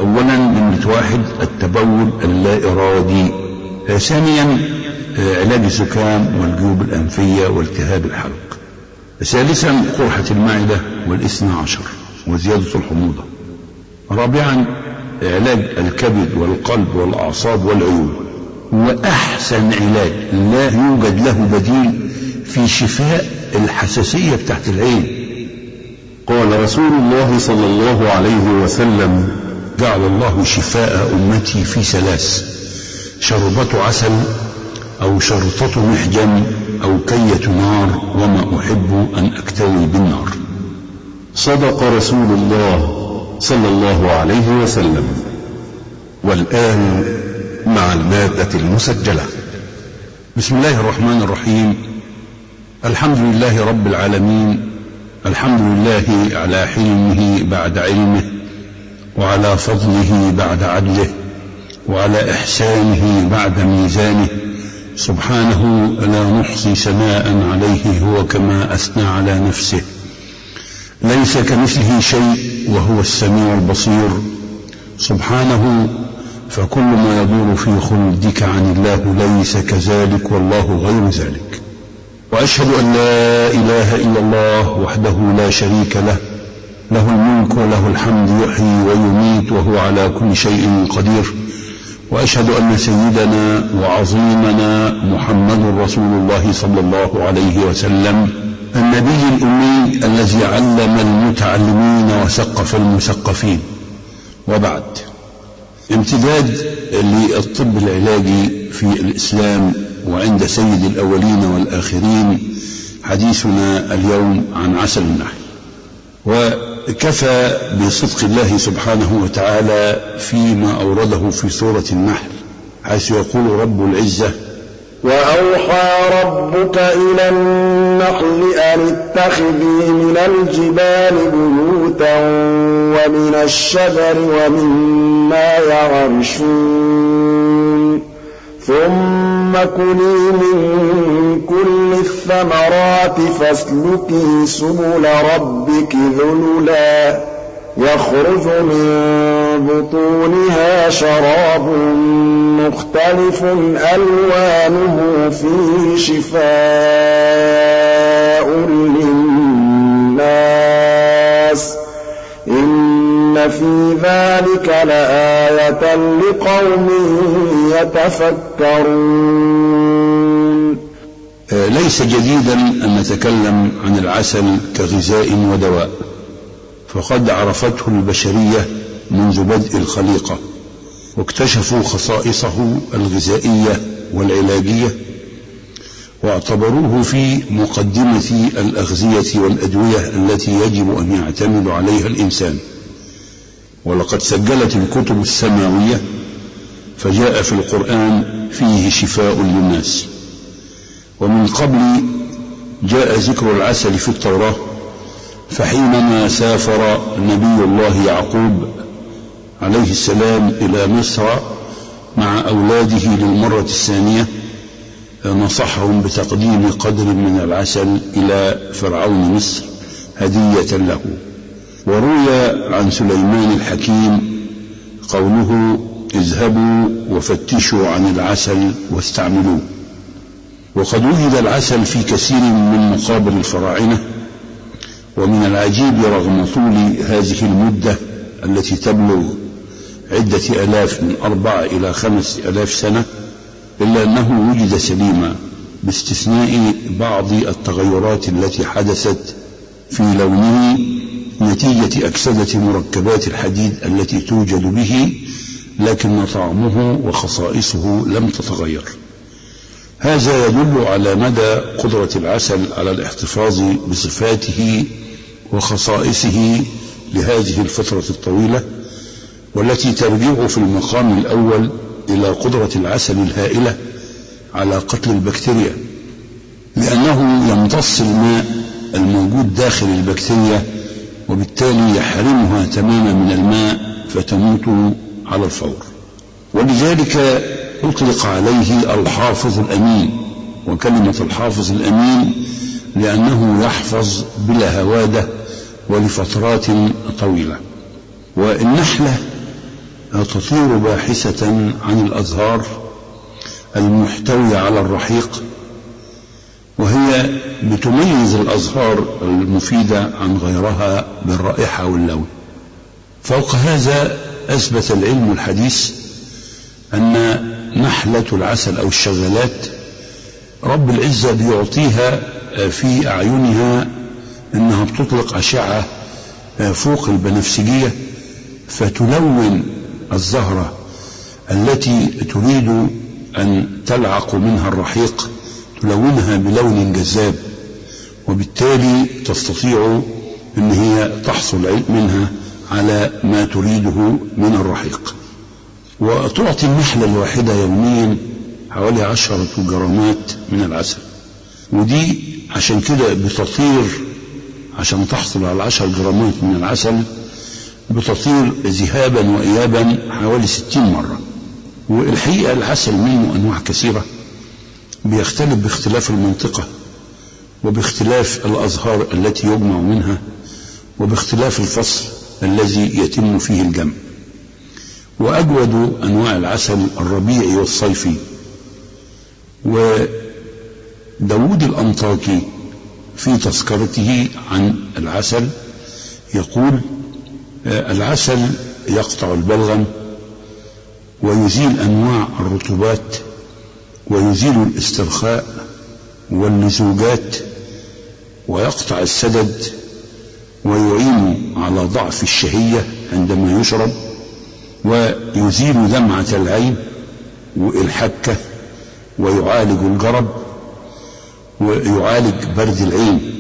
أولا نمرة واحد التبول اللا إرادي ثانيا علاج الزكام والجيوب الأنفية والتهاب الحلق ثالثا قرحة المعدة والاثنى عشر وزيادة الحموضة رابعا علاج الكبد والقلب والأعصاب والعيون وأحسن علاج لا يوجد له بديل في شفاء الحساسية بتاعت العين قال رسول الله صلى الله عليه وسلم جعل الله شفاء أمتي في ثلاث شربة عسل أو شرطة محجم أو كية نار وما أحب أن أكتوي بالنار صدق رسول الله صلى الله عليه وسلم والآن مع المادة المسجلة بسم الله الرحمن الرحيم الحمد لله رب العالمين الحمد لله على حلمه بعد علمه وعلى فضله بعد عدله وعلى إحسانه بعد ميزانه سبحانه لا نحصي ثناء عليه هو كما أثنى على نفسه ليس كمثله شيء وهو السميع البصير سبحانه فكل ما يدور في خلدك عن الله ليس كذلك والله غير ذلك واشهد ان لا اله الا الله وحده لا شريك له له الملك وله الحمد يحيي ويميت وهو على كل شيء قدير واشهد ان سيدنا وعظيمنا محمد رسول الله صلى الله عليه وسلم النبي الامي الذي علم المتعلمين وثقف المثقفين وبعد امتداد للطب العلاجي في الاسلام وعند سيد الاولين والاخرين حديثنا اليوم عن عسل النحل وكفى بصدق الله سبحانه وتعالى فيما اورده في سوره النحل حيث يقول رب العزه وأوحى ربك إلى النحل أن اتخذي من الجبال بيوتا ومن الشجر ومما يعرشون ثم كلي من كل الثمرات فاسلكي سبل ربك ذللا يخرج من بطونها شراب مختلف ألوانه فيه شفاء للناس إن في ذلك لآية لقوم يتفكرون ليس جديدا أن نتكلم عن العسل كغذاء ودواء فقد عرفته البشرية منذ بدء الخليقة واكتشفوا خصائصه الغذائية والعلاجية واعتبروه في مقدمة الأغذية والأدوية التي يجب أن يعتمد عليها الإنسان ولقد سجلت الكتب السماوية فجاء في القرآن فيه شفاء للناس ومن قبل جاء ذكر العسل في التوراة فحينما سافر نبي الله يعقوب عليه السلام إلى مصر مع أولاده للمرة الثانية نصحهم بتقديم قدر من العسل إلى فرعون مصر هدية له وروي عن سليمان الحكيم قوله اذهبوا وفتشوا عن العسل واستعملوه وقد وجد العسل في كثير من مقابر الفراعنة ومن العجيب رغم طول هذه المدة التي تبلغ عدة ألاف من أربعة إلى خمس ألاف سنة إلا أنه وجد سليما باستثناء بعض التغيرات التي حدثت في لونه نتيجة أكسدة مركبات الحديد التي توجد به لكن طعمه وخصائصه لم تتغير هذا يدل على مدى قدرة العسل على الاحتفاظ بصفاته وخصائصه لهذه الفترة الطويلة والتي ترجع في المقام الأول إلى قدرة العسل الهائلة على قتل البكتيريا لأنه يمتص الماء الموجود داخل البكتيريا وبالتالي يحرمها تماما من الماء فتموت على الفور ولذلك أطلق عليه الحافظ الأمين وكلمة الحافظ الأمين لأنه يحفظ بلا هوادة ولفترات طويلة والنحلة تطير باحثة عن الأزهار المحتوية على الرحيق وهي بتميز الأزهار المفيدة عن غيرها بالرائحة واللون فوق هذا أثبت العلم الحديث أن نحلة العسل أو الشغالات رب العزة بيعطيها في أعينها أنها بتطلق أشعة فوق البنفسجية فتلون الزهرة التي تريد أن تلعق منها الرحيق تلونها بلون جذاب وبالتالي تستطيع أن هي تحصل منها على ما تريده من الرحيق وتعطي النحلة الواحدة يوميا حوالي عشرة جرامات من العسل ودي عشان كده بتطير عشان تحصل على عشر جرامات من العسل بتطير ذهابا وإيابا حوالي ستين مرة والحقيقة العسل منه أنواع كثيرة بيختلف باختلاف المنطقة وباختلاف الأزهار التي يجمع منها وباختلاف الفصل الذي يتم فيه الجمع وأجود أنواع العسل الربيعي والصيفي وداود الأنطاكي في تذكرته عن العسل يقول العسل يقطع البلغم ويزيل أنواع الرطوبات ويزيل الاسترخاء واللزوجات ويقطع السدد ويعين على ضعف الشهية عندما يشرب ويزيل دمعة العين والحكة ويعالج الجرب ويعالج برد العين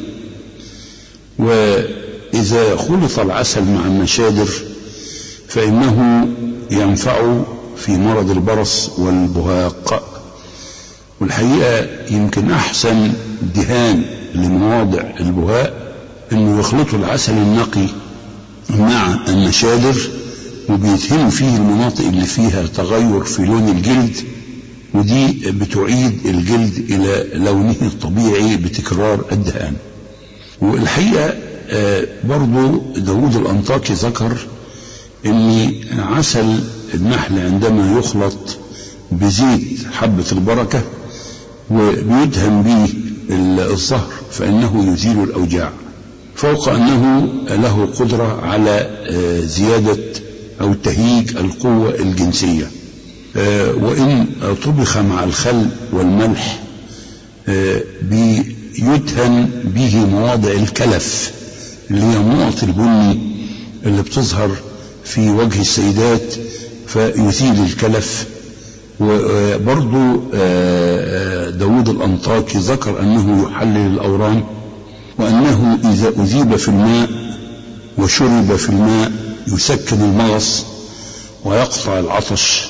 وإذا خلط العسل مع النشادر فإنه ينفع في مرض البرص والبهاق والحقيقة يمكن أحسن دهان لمواضع البهاء إنه يخلطوا العسل النقي مع النشادر وبيدهنوا فيه المناطق اللي فيها تغير في لون الجلد ودي بتعيد الجلد إلى لونه الطبيعي بتكرار الدهان والحقيقة برضو داود الأنطاكي ذكر أن عسل النحل عندما يخلط بزيت حبة البركة وبيدهن به الظهر فإنه يزيل الأوجاع فوق أنه له قدرة على زيادة أو تهيج القوة الجنسية وإن طبخ مع الخل والملح بيدهن به مواضع الكلف اللي هي النقط البني اللي بتظهر في وجه السيدات فيزيل الكلف وبرضو داود الأنطاكي ذكر أنه يحلل الأورام وأنه إذا أذيب في الماء وشرب في الماء يسكن المغص ويقطع العطش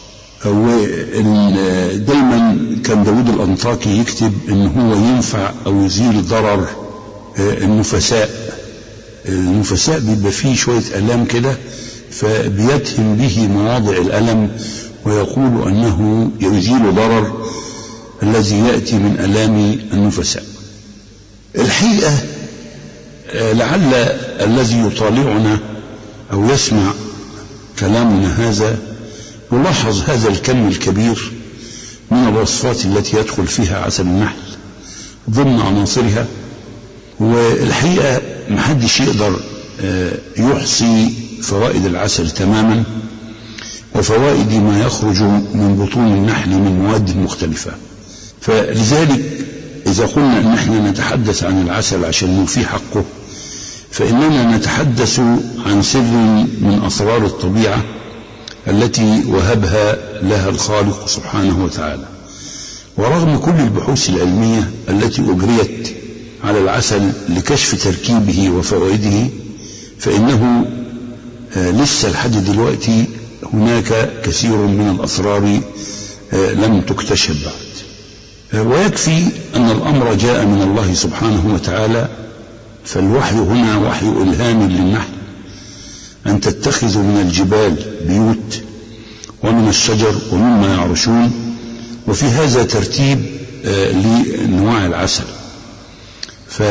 ودايما كان داود الأنطاكي يكتب ان هو ينفع او يزيل ضرر النفساء النفساء بيبقى فيه شوية ألام كده فبيتهم به مواضع الألم ويقول أنه يزيل ضرر الذي يأتي من ألام النفساء الحقيقة لعل الذي يطالعنا أو يسمع كلامنا هذا يلاحظ هذا الكم الكبير من الوصفات التي يدخل فيها عسل النحل ضمن عناصرها والحقيقة محدش يقدر يحصي فوائد العسل تماما وفوائد ما يخرج من بطون النحل من مواد مختلفة فلذلك إذا قلنا أن احنا نتحدث عن العسل عشان نوفي حقه فإننا نتحدث عن سر من أسرار الطبيعة التي وهبها لها الخالق سبحانه وتعالى ورغم كل البحوث العلمية التي أجريت على العسل لكشف تركيبه وفوائده فإنه لسه لحد دلوقتي هناك كثير من الأسرار لم تكتشف بعد ويكفي أن الأمر جاء من الله سبحانه وتعالى فالوحي هنا وحي إلهام للنحل أن تتخذوا من الجبال بيوت ومن الشجر ومما يعرشون وفي هذا ترتيب لأنواع العسل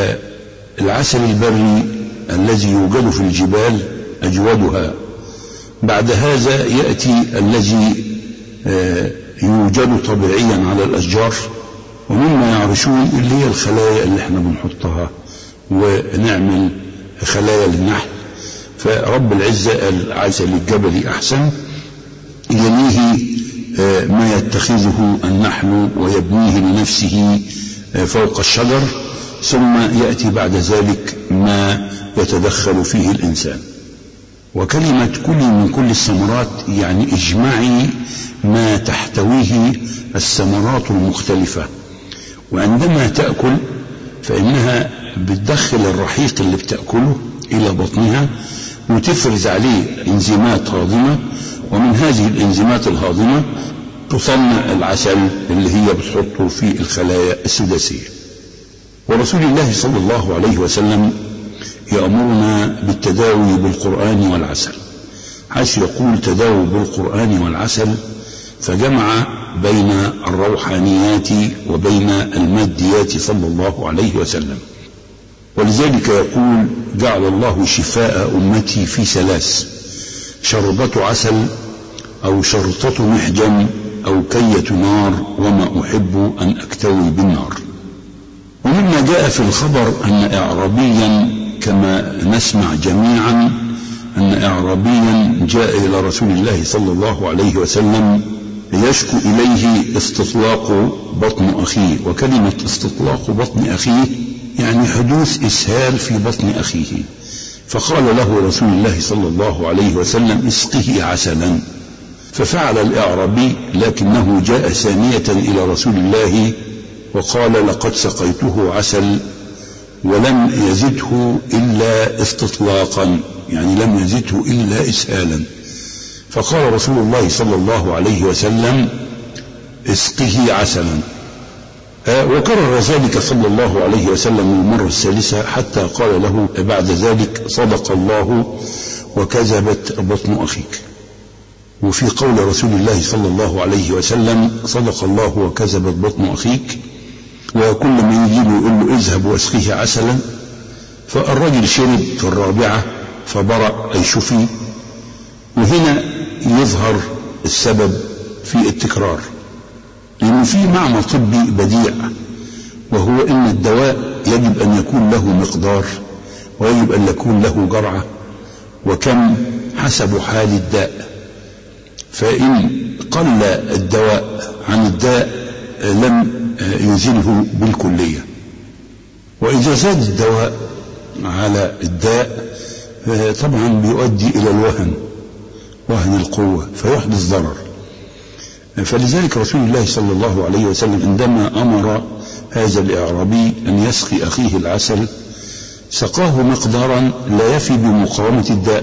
فالعسل البري الذي يوجد في الجبال أجودها بعد هذا يأتي الذي يوجد طبيعيا على الأشجار ومما يعرشون اللي هي الخلايا اللي احنا بنحطها ونعمل خلايا للنحل فرب العزة قال عسل الجبل أحسن يليه ما يتخذه النحل ويبنيه لنفسه فوق الشجر ثم يأتي بعد ذلك ما يتدخل فيه الإنسان وكلمة كلي من كل الثمرات يعني اجمعي ما تحتويه الثمرات المختلفة وعندما تأكل فإنها بتدخل الرحيق اللي بتأكله إلى بطنها وتفرز عليه انزيمات هاضمة ومن هذه الانزيمات الهاضمة تصنع العسل اللي هي بتحطه في الخلايا السداسية ورسول الله صلى الله عليه وسلم يأمرنا بالتداوي بالقرآن والعسل حيث يقول تداووا بالقرآن والعسل فجمع بين الروحانيات وبين الماديات صلى الله عليه وسلم ولذلك يقول جعل الله شفاء أمتي في ثلاث شربة عسل أو شرطة محجم أو كية نار وما أحب أن أكتوي بالنار ومما جاء في الخبر أن إعرابيا كما نسمع جميعا أن إعرابيا جاء إلى رسول الله صلى الله عليه وسلم يشكو إليه استطلاق بطن أخيه وكلمة استطلاق بطن أخيه يعني حدوث إسهال في بطن أخيه فقال له رسول الله صلى الله عليه وسلم اسقه عسلا ففعل الإعرابي لكنه جاء ثانية إلى رسول الله وقال لقد سقيته عسل ولم يزده إلا استطلاقا يعني لم يزده إلا إسهالا فقال رسول الله صلى الله عليه وسلم اسقه عسلا وكرر ذلك صلى الله عليه وسلم المرة الثالثة حتى قال له بعد ذلك صدق الله وكذبت بطن أخيك وفي قول رسول الله صلى الله عليه وسلم صدق الله وكذبت بطن أخيك وكل ما يجي له يقول له اذهب واسقيه عسلا فالرجل شرب في الرابعة فبرأ أي شفي وهنا يظهر السبب في التكرار لأنه في معنى طبي بديع وهو أن الدواء يجب أن يكون له مقدار ويجب أن يكون له جرعة وكم حسب حال الداء فإن قل الدواء عن الداء لم يزله بالكلية وإذا زاد الدواء على الداء طبعا بيؤدي إلى الوهن وهن القوة فيحدث ضرر فلذلك رسول الله صلى الله عليه وسلم عندما أمر هذا الإعرابي أن يسقي أخيه العسل سقاه مقدارا لا يفي بمقاومة الداء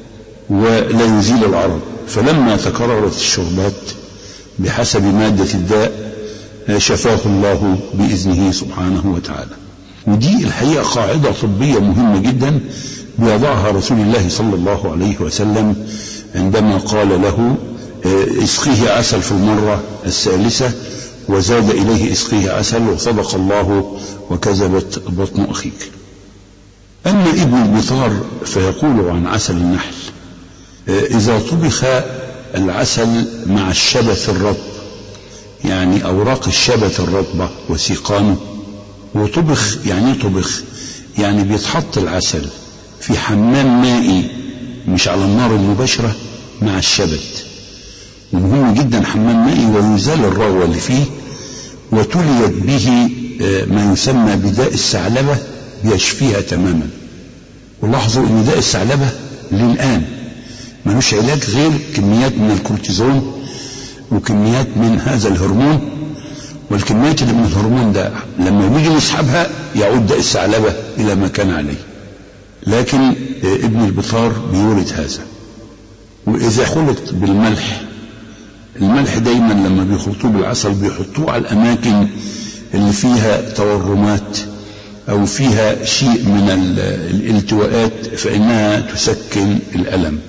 ولا يزيل العرض فلما تكررت الشربات بحسب مادة الداء شفاه الله بإذنه سبحانه وتعالى ودي الحقيقة قاعدة طبية مهمة جدا بيضعها رسول الله صلى الله عليه وسلم عندما قال له اسقيه عسل في المرة الثالثة وزاد إليه اسقيه عسل وصدق الله وكذبت بطن أخيك أما ابن البطار فيقول عن عسل النحل إذا طبخ العسل مع الشبث الرطب يعني أوراق الشبت الرطبة وسيقانه وطبخ يعني طبخ يعني بيتحط العسل في حمام مائي مش على النار المباشرة مع الشبت ومهم جدا حمام مائي ويزال الرغوة اللي فيه وتليت به ما يسمى بداء الثعلبة بيشفيها تماما ولاحظوا ان داء الثعلبة للآن ملوش علاج غير كميات من الكورتيزون وكميات من هذا الهرمون والكميات اللي من الهرمون ده لما بيجي يسحبها يعود داء الثعلبة إلى ما كان عليه لكن ابن البطار بيورد هذا وإذا خلط بالملح الملح دايما لما بيخلطوه بالعسل بيحطوه على الأماكن اللي فيها تورمات أو فيها شيء من الالتواءات فإنها تسكن الألم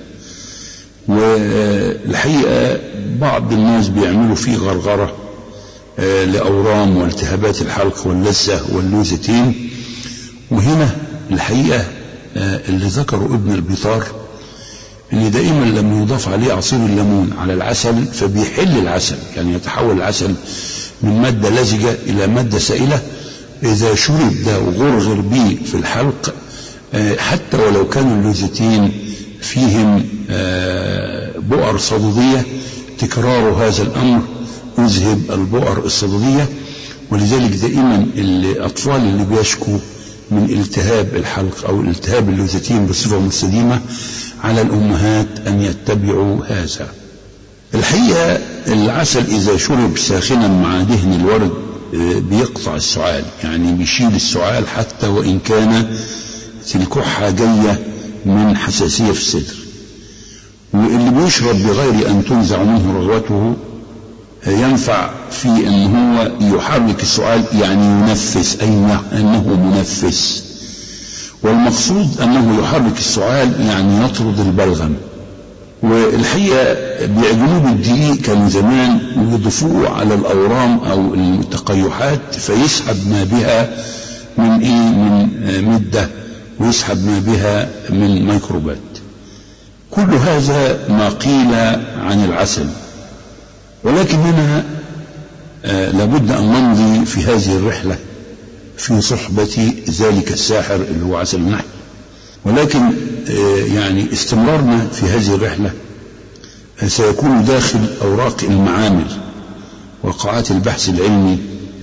والحقيقة بعض الناس بيعملوا فيه غرغرة لأورام والتهابات الحلق واللثة واللوزتين وهنا الحقيقة اللي ذكره ابن البطار ان دائما لما يضاف عليه عصير الليمون على العسل فبيحل العسل يعني يتحول العسل من مادة لزجة إلى مادة سائلة إذا شرب ده وغرغر به في الحلق حتى ولو كانوا اللوزتين فيهم بؤر صدودية تكرار هذا الأمر يذهب البؤر الصدودية ولذلك دائما الأطفال اللي بيشكوا من التهاب الحلق أو التهاب اللوزتين بصفة مستديمة على الأمهات أن يتبعوا هذا الحقيقة العسل إذا شرب ساخنا مع دهن الورد بيقطع السعال يعني بيشيل السعال حتى وإن كان الكحة جاية من حساسية في الصدر واللي بيشرب بغير أن تنزع منه رغوته ينفع في أن هو يحرك السعال يعني ينفس أي أنه منفس والمقصود أنه يحرك السعال يعني يطرد البلغم والحقيقة بيعجنوه بالدقيق كانوا زمان ويضيفوه على الأورام أو التقيحات فيسحب ما بها من إيه من مدة ويسحب ما بها من ميكروبات كل هذا ما قيل عن العسل ولكننا آه لابد أن نمضي في هذه الرحلة في صحبة ذلك الساحر اللي هو عسل النحل ولكن آه يعني استمرارنا في هذه الرحلة آه سيكون داخل أوراق المعامل وقاعات البحث العلمي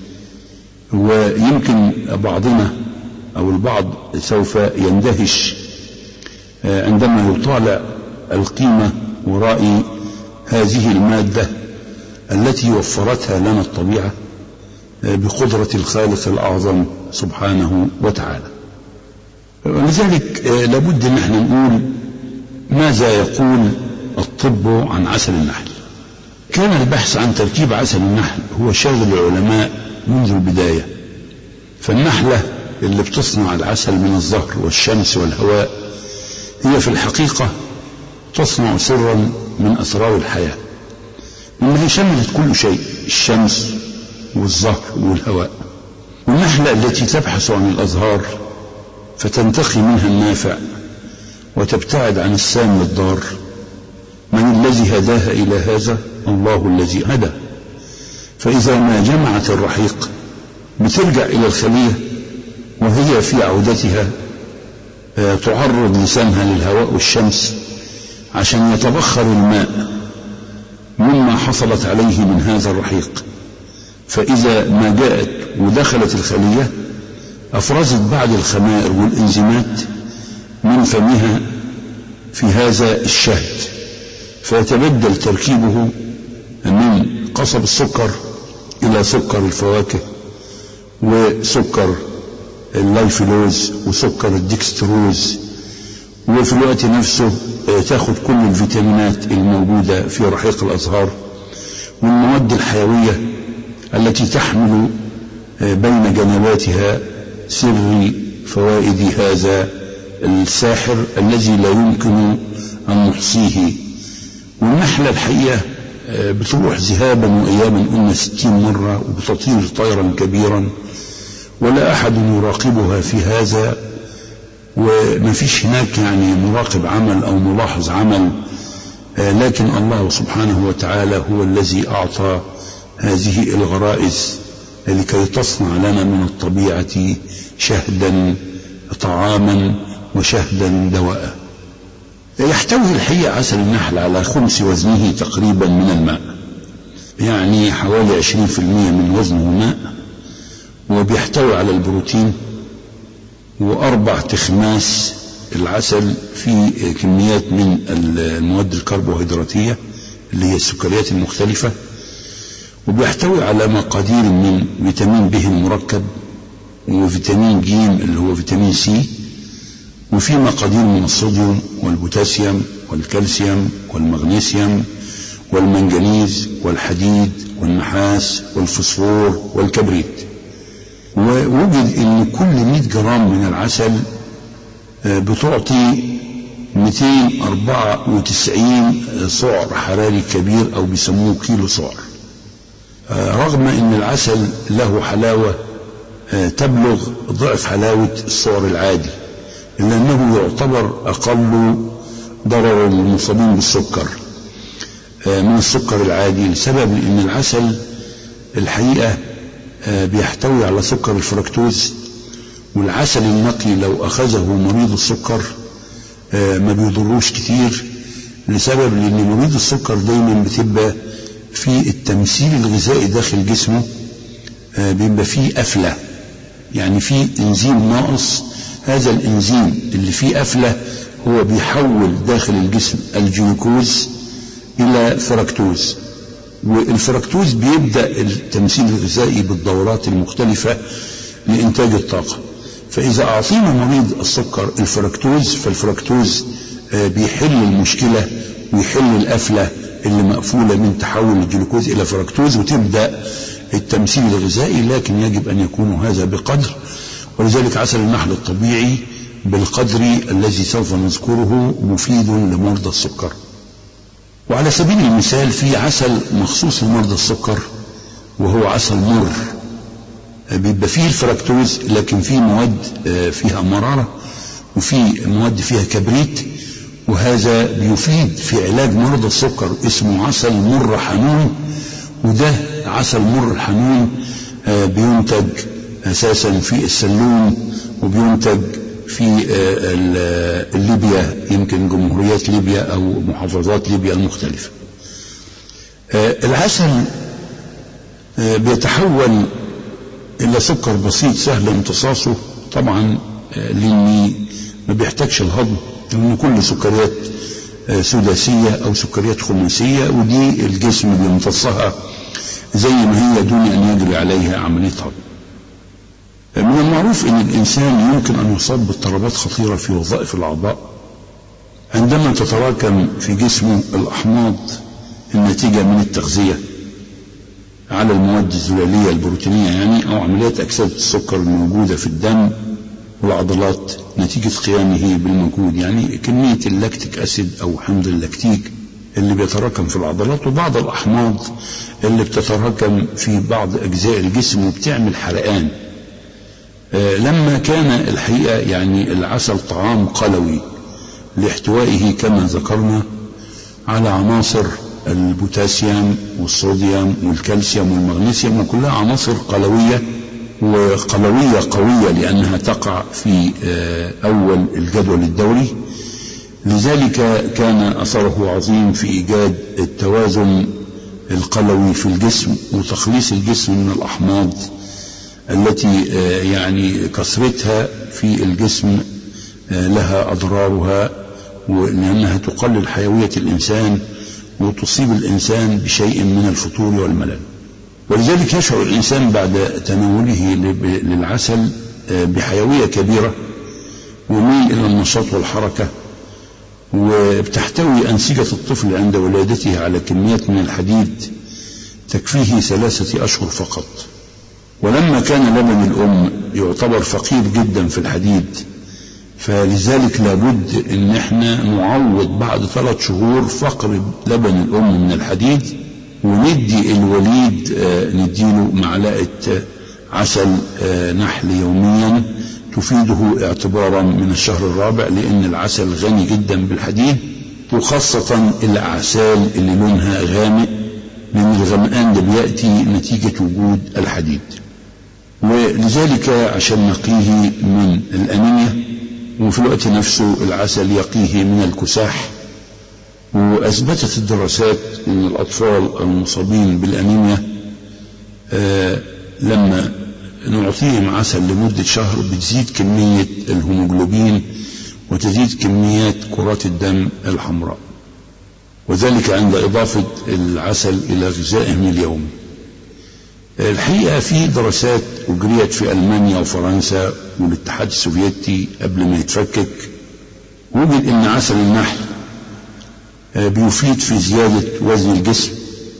ويمكن بعضنا أو البعض سوف يندهش عندما يطالع القيمة وراء هذه المادة التي وفرتها لنا الطبيعة بقدرة الخالق الأعظم سبحانه وتعالى ولذلك لابد ان احنا نقول ماذا يقول الطب عن عسل النحل كان البحث عن تركيب عسل النحل هو شاغل العلماء منذ البداية فالنحلة اللي بتصنع العسل من الزهر والشمس والهواء هي في الحقيقة تصنع سرا من أسرار الحياة إنها شملت كل شيء الشمس والزهر والهواء والنحلة التي تبحث عن الأزهار فتنتقي منها النافع وتبتعد عن السام الضار من الذي هداها إلى هذا الله الذي هدى فإذا ما جمعت الرحيق بترجع إلى الخلية وهي في عودتها تعرض لسانها للهواء والشمس عشان يتبخر الماء مما حصلت عليه من هذا الرحيق فإذا ما جاءت ودخلت الخلية أفرزت بعض الخمائر والإنزيمات من فمها في هذا الشهد فيتبدل تركيبه من قصب السكر إلى سكر الفواكه وسكر اللايفلوز وسكر الديكستروز وفي الوقت نفسه تاخد كل الفيتامينات الموجودة في رحيق الأزهار والمواد الحيوية التي تحمل بين جنباتها سر فوائد هذا الساحر الذي لا يمكن أن نحصيه والنحلة الحقيقة بتروح ذهابا وإيابا قلنا ستين مرة وبتطير طيرا كبيرا ولا أحد يراقبها في هذا وما فيش هناك يعني مراقب عمل أو ملاحظ عمل لكن الله سبحانه وتعالى هو الذي أعطى هذه الغرائز لكي تصنع لنا من الطبيعة شهدا طعاما وشهدا دواء يحتوي الحقيقة عسل النحل على خمس وزنه تقريبا من الماء يعني حوالي عشرين في المية من وزنه ماء وبيحتوي على البروتين وأربع تخماس العسل في كميات من المواد الكربوهيدراتية اللي هي السكريات المختلفة وبيحتوي على مقادير من فيتامين ب المركب وفيتامين ج اللي هو فيتامين سي وفي مقادير من الصوديوم والبوتاسيوم والكالسيوم والمغنيسيوم والمنجنيز والحديد والنحاس والفوسفور والكبريت ووجد ان كل 100 جرام من العسل بتعطي 294 سعر حراري كبير او بيسموه كيلو سعر رغم ان العسل له حلاوة تبلغ ضعف حلاوة السعر العادي إلا أنه يعتبر أقل ضرر للمصابين بالسكر من السكر العادي لسبب ان العسل الحقيقة بيحتوي على سكر الفركتوز والعسل النقي لو أخذه مريض السكر ما بيضروش كتير لسبب لأن مريض السكر دايما بتبقى في التمثيل الغذائي داخل جسمه بيبقى فيه قفلة يعني في انزيم ناقص هذا الانزيم اللي فيه قفلة هو بيحول داخل الجسم الجلوكوز إلى فركتوز والفركتوز بيبدأ التمثيل الغذائي بالدورات المختلفة لإنتاج الطاقة فإذا أعطينا مريض السكر الفركتوز فالفركتوز بيحل المشكلة ويحل القفلة اللي مقفولة من تحول الجلوكوز إلى فركتوز وتبدأ التمثيل الغذائي لكن يجب أن يكون هذا بقدر ولذلك عسل النحل الطبيعي بالقدر الذي سوف نذكره مفيد لمرضى السكر وعلى سبيل المثال في عسل مخصوص لمرضى السكر وهو عسل مر بيبقى فيه الفركتوز لكن فيه مواد فيها مرارة وفي مواد فيها كبريت وهذا بيفيد في علاج مرضى السكر اسمه عسل مر حنون وده عسل مر الحنون بينتج اساسا في السلوم وبينتج في ليبيا يمكن جمهوريات ليبيا او محافظات ليبيا المختلفه العسل بيتحول الى سكر بسيط سهل امتصاصه طبعا لاني ما بيحتاجش الهضم لان كل سكريات سداسيه او سكريات خماسيه ودي الجسم بيمتصها زي ما هي دون ان يجري عليها عمليه هضم من المعروف ان الانسان يمكن ان يصاب باضطرابات خطيره في وظائف الاعضاء عندما تتراكم في جسمه الاحماض الناتجه من التغذيه على المواد الزلاليه البروتينيه يعني او عمليات اكسده السكر الموجوده في الدم والعضلات نتيجه قيامه بالمجهود يعني كميه اللاكتيك اسيد او حمض اللاكتيك اللي بيتراكم في العضلات وبعض الاحماض اللي بتتراكم في بعض اجزاء الجسم وبتعمل حرقان لما كان الحقيقة يعني العسل طعام قلوي لاحتوائه كما ذكرنا على عناصر البوتاسيوم والصوديوم والكالسيوم والمغنيسيوم وكلها عناصر قلوية وقلوية قوية لأنها تقع في أول الجدول الدوري لذلك كان أثره عظيم في إيجاد التوازن القلوي في الجسم وتخليص الجسم من الأحماض التي يعني كثرتها في الجسم لها أضرارها لأنها تقلل حيوية الإنسان وتصيب الإنسان بشيء من الفتور والملل ولذلك يشعر الإنسان بعد تناوله للعسل بحيوية كبيرة وميل إلى النشاط والحركة وبتحتوي أنسجة الطفل عند ولادته على كميات من الحديد تكفيه ثلاثة أشهر فقط ولما كان لبن الأم يعتبر فقير جدا في الحديد فلذلك لابد ان احنا نعوض بعد ثلاث شهور فقر لبن الأم من الحديد وندي الوليد نديله معلقة عسل نحل يوميا تفيده اعتبارا من الشهر الرابع لأن العسل غني جدا بالحديد وخاصة الأعسال اللي لونها غامق لأن الغمقان ده بيأتي نتيجة وجود الحديد ولذلك عشان نقيه من الأنيميا وفي الوقت نفسه العسل يقيه من الكساح وأثبتت الدراسات أن الأطفال المصابين بالأنيميا آه لما نعطيهم عسل لمدة شهر بتزيد كمية الهيموجلوبين وتزيد كميات كرات الدم الحمراء وذلك عند إضافة العسل إلى غذائهم اليومي الحقيقة في دراسات أجريت في ألمانيا وفرنسا والاتحاد السوفيتي قبل ما يتفكك وجد أن عسل النحل بيفيد في زيادة وزن الجسم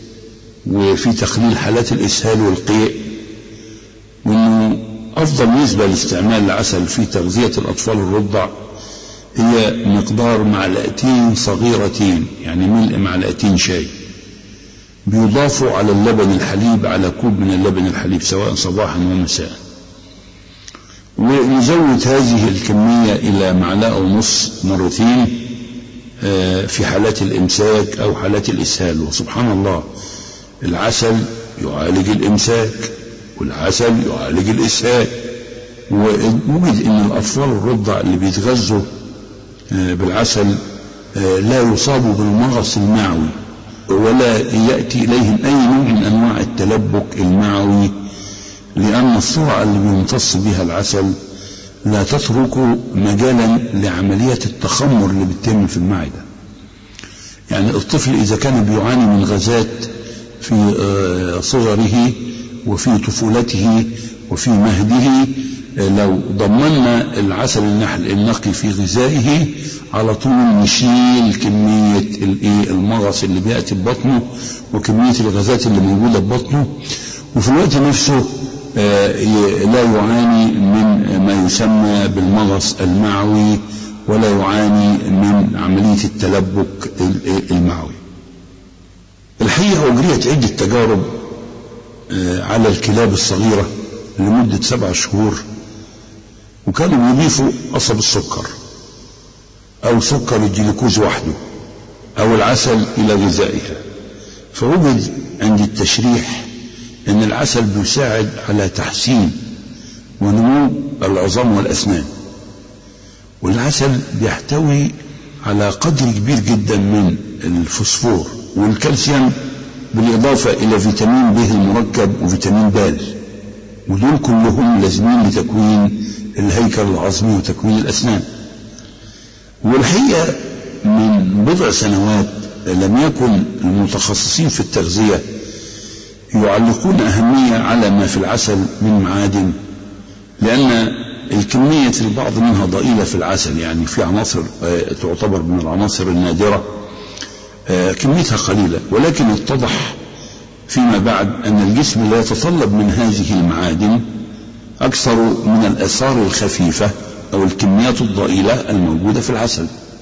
وفي تقليل حالات الإسهال والقيء وأنه أفضل نسبة لاستعمال العسل في تغذية الأطفال الرضع هي مقدار معلقتين صغيرتين يعني ملء معلقتين شاي بيضافوا على اللبن الحليب على كوب من اللبن الحليب سواء صباحا ومساء ونزود هذه الكمية إلى معلقة ونص مرتين في حالات الإمساك أو حالات الإسهال وسبحان الله العسل يعالج الإمساك والعسل يعالج الإسهال ووجد أن الأطفال الرضع اللي بيتغذوا بالعسل لا يصابوا بالمغص المعوي ولا يأتي إليهم أي نوع من أنواع التلبك المعوي لأن السرعة اللي بيمتص بها العسل لا تترك مجالا لعملية التخمر اللي بتتم في المعدة يعني الطفل إذا كان بيعاني من غازات في صغره وفي طفولته وفي مهده لو ضمنا العسل النحل النقي في غذائه على طول نشيل كمية المغص اللي بيأتي ببطنه وكمية الغازات اللي موجودة ببطنه وفي الوقت نفسه لا يعاني من ما يسمى بالمغص المعوي ولا يعاني من عملية التلبك المعوي الحقيقة أجريت عدة تجارب على الكلاب الصغيرة لمدة سبع شهور وكانوا بيضيفوا قصب السكر أو سكر الجلوكوز وحده أو العسل إلى غذائها فوجد عند التشريح أن العسل بيساعد على تحسين ونمو العظام والأسنان والعسل بيحتوي على قدر كبير جدا من الفوسفور والكالسيوم بالإضافة إلى فيتامين ب المركب وفيتامين د ودول كلهم لازمين لتكوين الهيكل العظمي وتكوين الأسنان والحقيقة من بضع سنوات لم يكن المتخصصين في التغذية يعلقون أهمية على ما في العسل من معادن لأن الكمية البعض منها ضئيلة في العسل يعني في عناصر تعتبر من العناصر النادرة كميتها قليلة ولكن اتضح فيما بعد أن الجسم لا يتطلب من هذه المعادن أكثر من الآثار الخفيفة أو الكميات الضئيلة الموجودة في العسل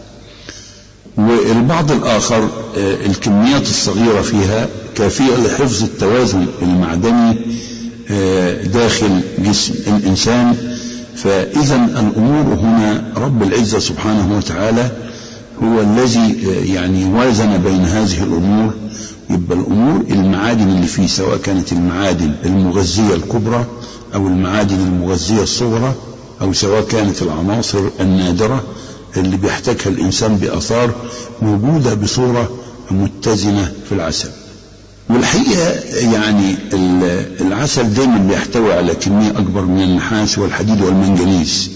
والبعض الآخر الكميات الصغيرة فيها كافية لحفظ التوازن المعدني داخل جسم الإنسان فإذا الأمور هنا رب العزة سبحانه وتعالى هو الذي يعني وازن بين هذه الأمور يبقى الأمور المعادن اللي فيه سواء كانت المعادن المغذية الكبرى أو المعادن المغذية الصغرى أو سواء كانت العناصر النادرة اللي بيحتاجها الإنسان بأثار موجودة بصورة متزنة في العسل والحقيقة يعني العسل دايما بيحتوي على كمية أكبر من النحاس والحديد والمنجنيز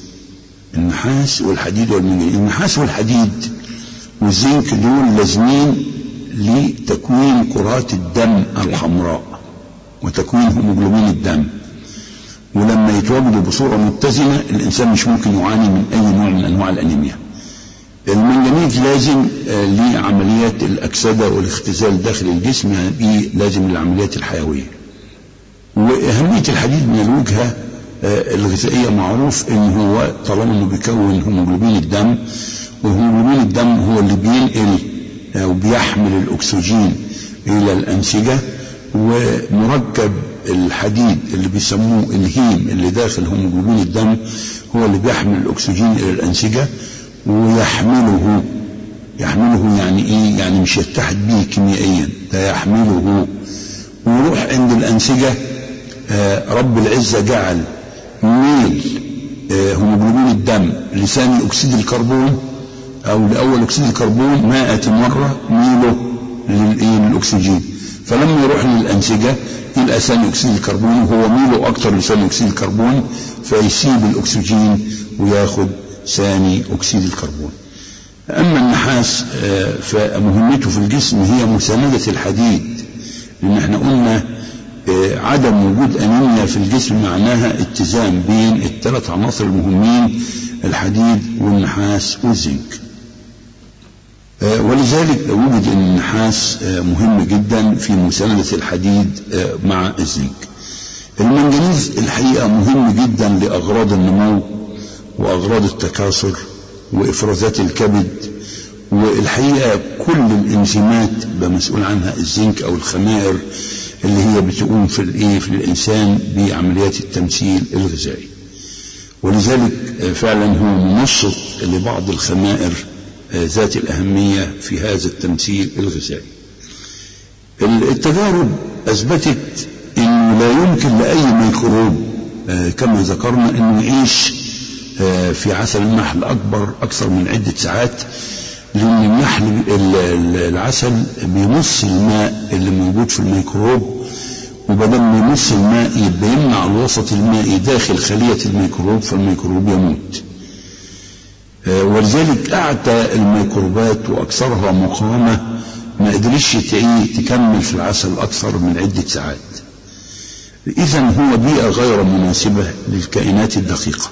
النحاس والحديد والمنجنيز النحاس والحديد والزنك دول لازمين لتكوين كرات الدم الحمراء وتكوين هيموجلوبين الدم ولما يتواجدوا بصورة متزنة الإنسان مش ممكن يعاني من أي نوع من أنواع الأنيميا المنجنيز لازم لعمليات الأكسدة والاختزال داخل الجسم يعني لازم للعمليات الحيوية وأهمية الحديد من الوجهة الغذائية معروف إن هو طالما إنه بيكون هيموجلوبين الدم وهيموجلوبين الدم هو اللي بينقل أو بيحمل الأكسجين إلى الأنسجة ومركب الحديد اللي بيسموه الهيم اللي داخل هيموجلوبين الدم هو اللي بيحمل الأكسجين إلى الأنسجة ويحمله يحمله يعني ايه يعني مش يتحد به كيميائيا ده يحمله ويروح عند الأنسجة آه رب العزة جعل ميل آه هيموجلوبين الدم لثاني أكسيد الكربون أو لأول أكسيد الكربون مائة مرة ميله للأكسجين فلما يروح للأنسجة يلقى ثاني أكسيد الكربون وهو ميله أكتر لثاني أكسيد الكربون فيسيب الأكسجين وياخد ثاني أكسيد الكربون أما النحاس فمهمته في الجسم هي مساندة الحديد لأن احنا قلنا عدم وجود أنيميا في الجسم معناها اتزان بين الثلاث عناصر المهمين الحديد والنحاس والزنك ولذلك وجد أن النحاس مهم جدا في مساندة الحديد مع الزنك المنجنيز الحقيقة مهم جدا لأغراض النمو وأغراض التكاثر وإفرازات الكبد والحقيقة كل الإنزيمات مسؤول عنها الزنك أو الخمائر اللي هي بتقوم في الإيه في الإنسان بعمليات التمثيل الغذائي ولذلك فعلا هو منشط لبعض الخمائر ذات الأهمية في هذا التمثيل الغذائي التجارب أثبتت أنه لا يمكن لأي ميكروب كما ذكرنا أنه يعيش في عسل النحل أكبر أكثر من عدة ساعات لأن النحل العسل بيمص الماء اللي موجود في الميكروب وبدل ما يمص الماء يبقى يمنع الوسط المائي داخل خلية الميكروب فالميكروب يموت ولذلك أعتى الميكروبات وأكثرها مقاومة ما قدرش تكمل في العسل أكثر من عدة ساعات إذا هو بيئة غير مناسبة للكائنات الدقيقة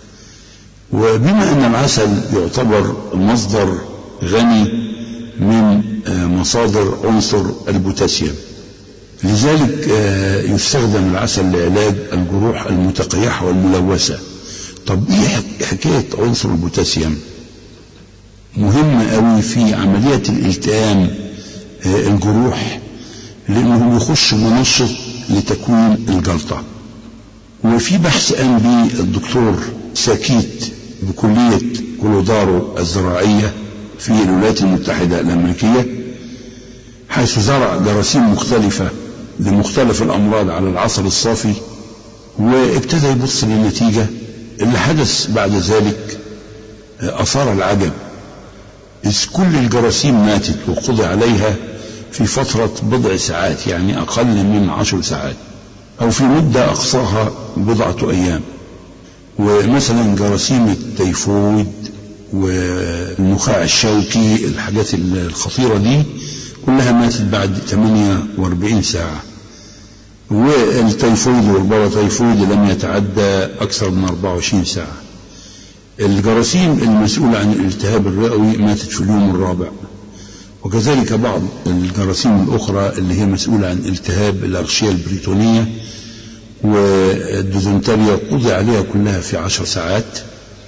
وبما أن العسل يعتبر مصدر غني من مصادر عنصر البوتاسيوم لذلك يستخدم العسل لعلاج الجروح المتقيحة والملوثة طب ايه حكاية عنصر البوتاسيوم مهمة قوي في عملية الالتئام الجروح لانه بيخش منشط لتكوين الجلطة وفي بحث قام به الدكتور ساكيت بكلية كولودارو الزراعية في الولايات المتحدة الأمريكية حيث زرع جراثيم مختلفة لمختلف الأمراض على العسل الصافي وابتدى يبص للنتيجة اللي حدث بعد ذلك أثار العجب إذ كل الجراثيم ماتت وقضي عليها في فترة بضع ساعات يعني أقل من عشر ساعات أو في مدة أقصاها بضعة أيام ومثلا جراثيم التيفويد والنخاع الشوكي الحاجات الخطيرة دي كلها ماتت بعد 48 ساعة والتيفويد والباراتيفويد لم يتعدى أكثر من 24 ساعة الجراثيم المسؤولة عن الالتهاب الرئوي ماتت في اليوم الرابع وكذلك بعض الجراثيم الأخرى اللي هي مسؤولة عن التهاب الأغشية البريتونية والديزنتريا قضي عليها كلها في عشر ساعات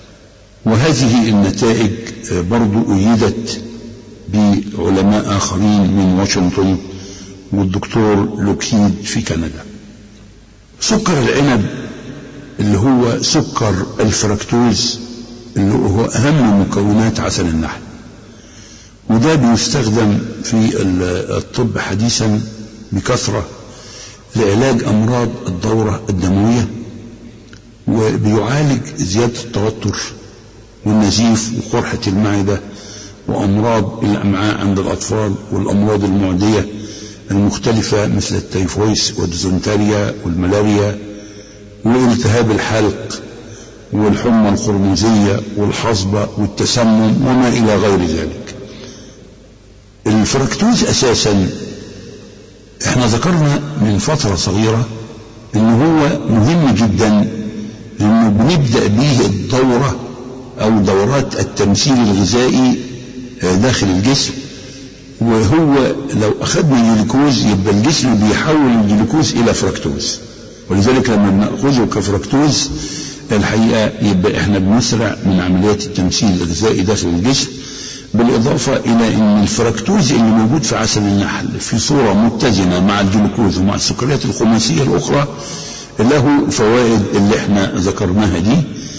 وهذه النتائج برضو أيدت بعلماء آخرين من واشنطن والدكتور لوكهيد في كندا سكر العنب اللي هو سكر الفركتوز اللي هو أهم مكونات عسل النحل وده بيستخدم في الطب حديثا بكثرة لعلاج أمراض الدورة الدموية وبيعالج زيادة التوتر والنزيف وقرحة المعدة وأمراض الأمعاء عند الأطفال والأمراض المعدية المختلفة مثل التيفويس والديزنتريا والملاريا والتهاب الحلق والحمى الخرموزية والحصبة والتسمم وما إلى غير ذلك الفركتوز أساسا احنا ذكرنا من فترة صغيرة ان هو مهم جدا لانه بنبدأ به الدورة او دورات التمثيل الغذائي داخل الجسم وهو لو اخذنا جلوكوز يبقى الجسم بيحول الجلوكوز الى فركتوز ولذلك لما بناخذه كفركتوز الحقيقه يبقى احنا بنسرع من عمليات التمثيل الغذائي داخل الجسم بالاضافه الى ان الفركتوز اللي موجود في عسل النحل في صوره متزنه مع الجلوكوز ومع السكريات الخماسيه الاخرى له فوائد اللي احنا ذكرناها دي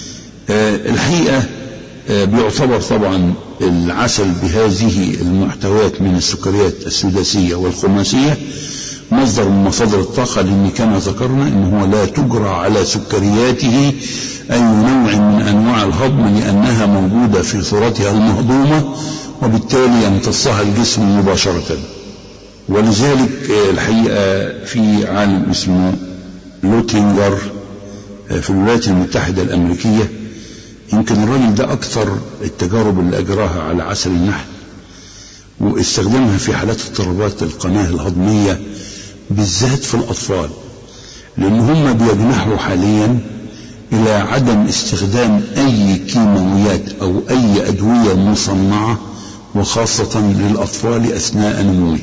الحقيقه بيعتبر طبعا العسل بهذه المحتويات من السكريات السداسية والخماسية مصدر من مصادر الطاقة لأن كما ذكرنا أنه لا تجرى على سكرياته أي نوع من أنواع الهضم لأنها موجودة في صورتها المهضومة وبالتالي يمتصها الجسم مباشرة ولذلك الحقيقة في عالم اسمه لوتينجر في الولايات المتحدة الأمريكية يمكن الراجل ده أكثر التجارب اللي أجراها على عسل النحل واستخدمها في حالات اضطرابات القناة الهضمية بالذات في الأطفال لأن هم بيجنحوا حاليا إلى عدم استخدام أي كيماويات أو أي أدوية مصنعة وخاصة للأطفال أثناء نموهم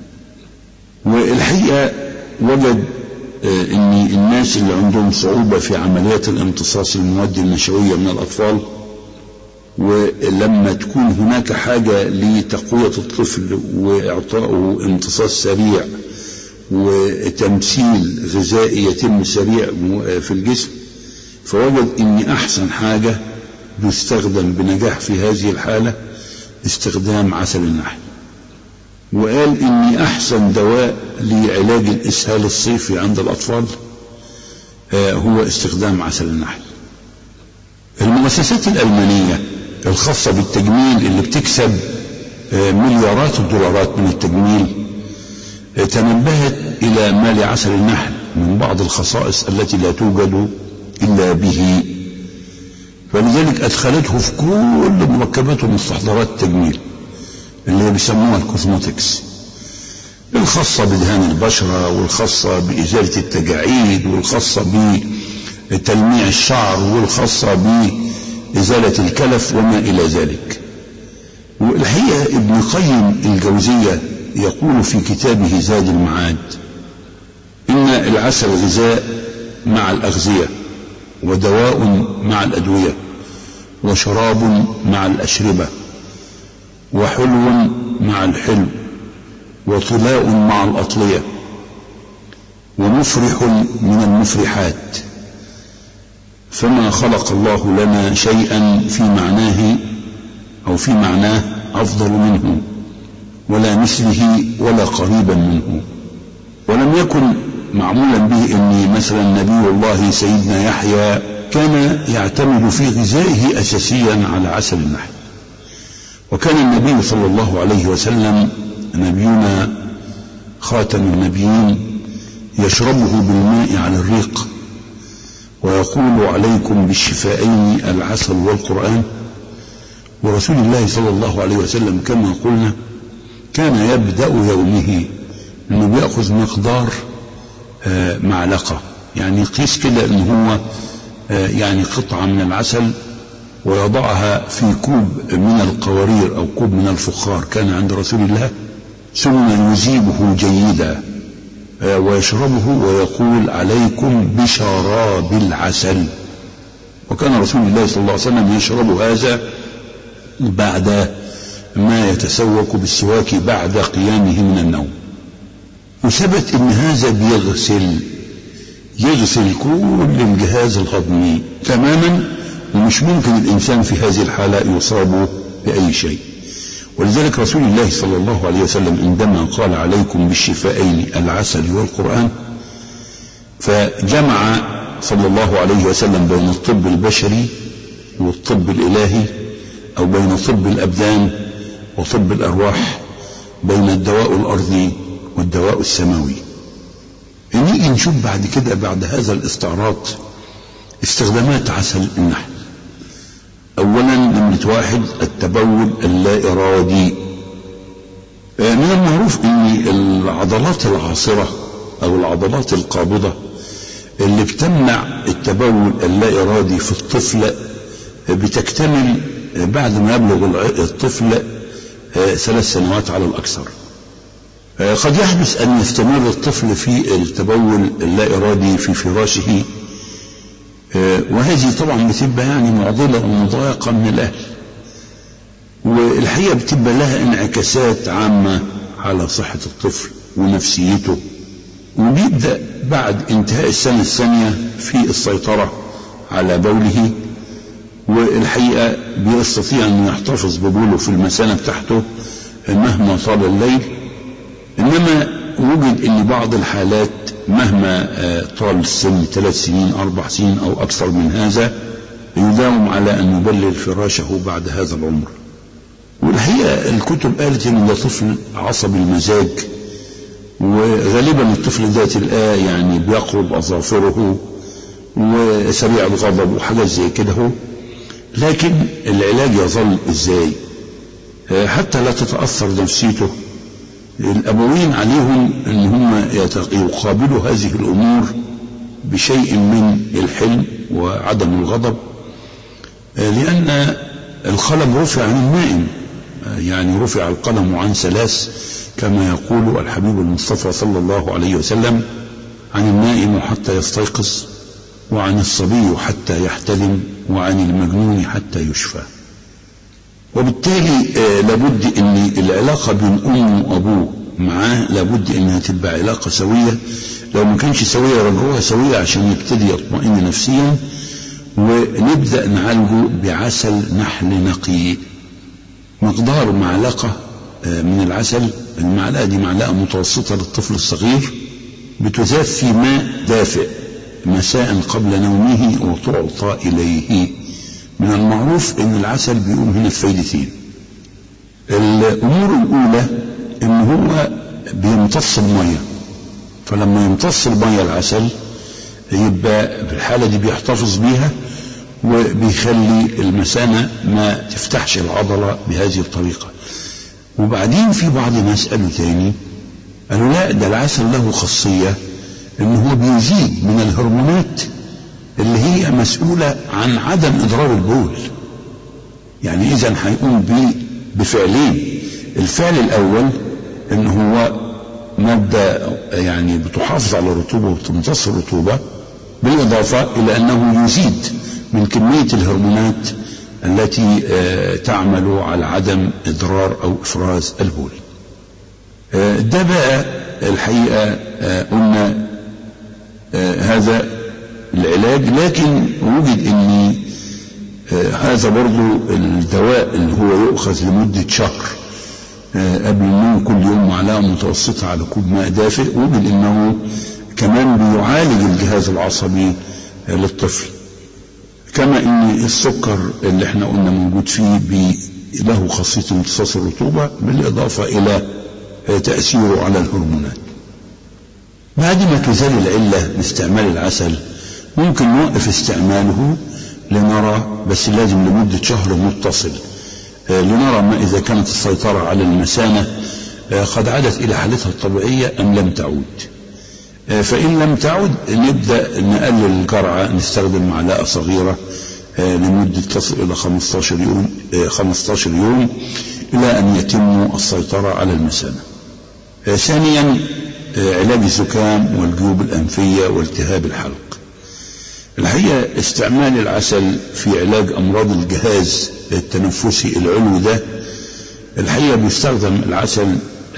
والحقيقة وجد ان الناس اللي عندهم صعوبة في عمليات الامتصاص المواد النشوية من الاطفال ولما تكون هناك حاجة لتقوية الطفل واعطائه امتصاص سريع وتمثيل غذائي يتم سريع في الجسم فوجد ان احسن حاجة بيستخدم بنجاح في هذه الحالة استخدام عسل النحل وقال إن أحسن دواء لعلاج الإسهال الصيفي عند الأطفال هو استخدام عسل النحل المؤسسات الألمانية الخاصة بالتجميل اللي بتكسب مليارات الدولارات من التجميل تنبهت إلى ما لعسل النحل من بعض الخصائص التي لا توجد إلا به فلذلك أدخلته في كل مركبات ومستحضرات التجميل اللي بيسموها الكوزموتكس الخاصة بدهان البشرة والخاصة بإزالة التجاعيد والخاصة بتلميع الشعر والخاصة بإزالة الكلف وما إلى ذلك والحقيقة ابن قيم الجوزية يقول في كتابه زاد المعاد إن العسل غذاء مع الأغذية ودواء مع الأدوية وشراب مع الأشربة وحلو مع الحلو وطلاء مع الأطلية ومفرح من المفرحات فما خلق الله لنا شيئا في معناه أو في معناه أفضل منه ولا مثله ولا قريبا منه ولم يكن معمولا به ان مثلا نبي الله سيدنا يحيى كان يعتمد في غذائه اساسيا على عسل النحل وكان النبي صلى الله عليه وسلم نبينا خاتم النبيين يشربه بالماء على الريق ويقول عليكم بالشفائين العسل والقرآن ورسول الله صلى الله عليه وسلم كما قلنا كان يبدأ يومه انه بياخذ مقدار آه معلقه يعني قيس كده ان هو آه يعني قطعه من العسل ويضعها في كوب من القوارير او كوب من الفخار كان عند رسول الله ثم يذيبه جيدا آه ويشربه ويقول عليكم بشراب العسل وكان رسول الله صلى الله عليه وسلم يشرب هذا بعد ما يتسوق بالسواك بعد قيامه من النوم وثبت ان هذا بيغسل يغسل كل الجهاز الهضمي تماما ومش ممكن الانسان في هذه الحاله يصاب باي شيء ولذلك رسول الله صلى الله عليه وسلم عندما قال عليكم بالشفائين العسل والقران فجمع صلى الله عليه وسلم بين الطب البشري والطب الالهي او بين طب الابدان وطب الارواح بين الدواء الارضي والدواء السماوي نيجي نشوف بعد كده بعد هذا الاستعراض استخدامات عسل النحل اولا نمرة واحد التبول اللا ارادي من المعروف ان العضلات العاصرة او العضلات القابضة اللي بتمنع التبول اللا ارادي في الطفل بتكتمل بعد ما يبلغ الطفل ثلاث سنوات على الاكثر قد يحدث أن يستمر الطفل في التبول اللا إرادي في فراشه وهذه طبعا بتبقى يعني معضلة ومضايقة من الأهل والحقيقة بتبقى لها انعكاسات عامة على صحة الطفل ونفسيته وبيبدأ بعد انتهاء السنة الثانية في السيطرة على بوله والحقيقة بيستطيع أن يحتفظ ببوله في المثانة بتاعته مهما طال الليل إنما وجد أن بعض الحالات مهما طال السن ثلاث سنين أربع سنين أو أكثر من هذا يداوم على أن يبلل فراشه بعد هذا العمر والحقيقة الكتب قالت أن ده طفل عصبي المزاج وغالبا الطفل ده تلقاه يعني بيقرب أظافره وسريع الغضب وحاجات زي كده هو لكن العلاج يظل ازاي حتى لا تتأثر نفسيته الأبوين عليهم أن هم يقابلوا هذه الأمور بشيء من الحلم وعدم الغضب لأن القلم رفع عن النائم يعني رفع القلم عن ثلاث كما يقول الحبيب المصطفى صلى الله عليه وسلم عن النائم حتى يستيقظ وعن الصبي حتى يحتلم وعن المجنون حتى يشفى وبالتالي لابد ان العلاقة بين امه وابوه معاه لابد انها تبقى علاقة سوية لو ما كانش سوية رجعوها سوية عشان يبتدي يطمئن نفسيا ونبدأ نعالجه بعسل نحل نقي مقدار معلقة من العسل المعلقة دي معلقة متوسطة للطفل الصغير بتذاب في ماء دافئ مساء قبل نومه وتعطى إليه من المعروف أن العسل بيقوم هنا بفايدتين الأمور الأولى أن هو بيمتص المية فلما يمتص المية العسل يبقى في الحالة دي بيحتفظ بيها وبيخلي المثانة ما تفتحش العضلة بهذه الطريقة وبعدين في بعض الناس قالوا تاني قالوا لا ده العسل له خاصية ان هو بيزيد من الهرمونات اللي هي مسؤولة عن عدم إضرار البول يعني إذا هيقوم بفعلين الفعل الأول ان هو مادة يعني بتحافظ على الرطوبة وبتمتص الرطوبة بالإضافة إلى أنه يزيد من كمية الهرمونات التي تعمل على عدم إضرار أو إفراز البول ده بقى الحقيقة قلنا هذا العلاج لكن وجد أن هذا برضو الدواء اللي هو يؤخذ لمدة شهر قبل النوم كل يوم معلقة متوسطة على كوب ماء دافئ وجد أنه كمان بيعالج الجهاز العصبي للطفل كما ان السكر اللي احنا قلنا موجود فيه بي له خاصية امتصاص الرطوبة بالإضافة إلى تأثيره على الهرمونات بعد ما تزال العلة باستعمال العسل ممكن نوقف استعماله لنرى بس لازم لمدة شهر متصل لنرى ما إذا كانت السيطرة على المثانة قد عادت إلى حالتها الطبيعية أم لم تعود فإن لم تعد نبدأ نقلل الجرعة نستخدم معلقة صغيرة لمدة تصل إلى 15 يوم 15 يوم إلى أن يتم السيطرة على المثانة. ثانيا علاج الزكام والجيوب الأنفية والتهاب الحلق. الحقيقة استعمال العسل في علاج أمراض الجهاز التنفسي العلوي ده الحقيقة بيستخدم العسل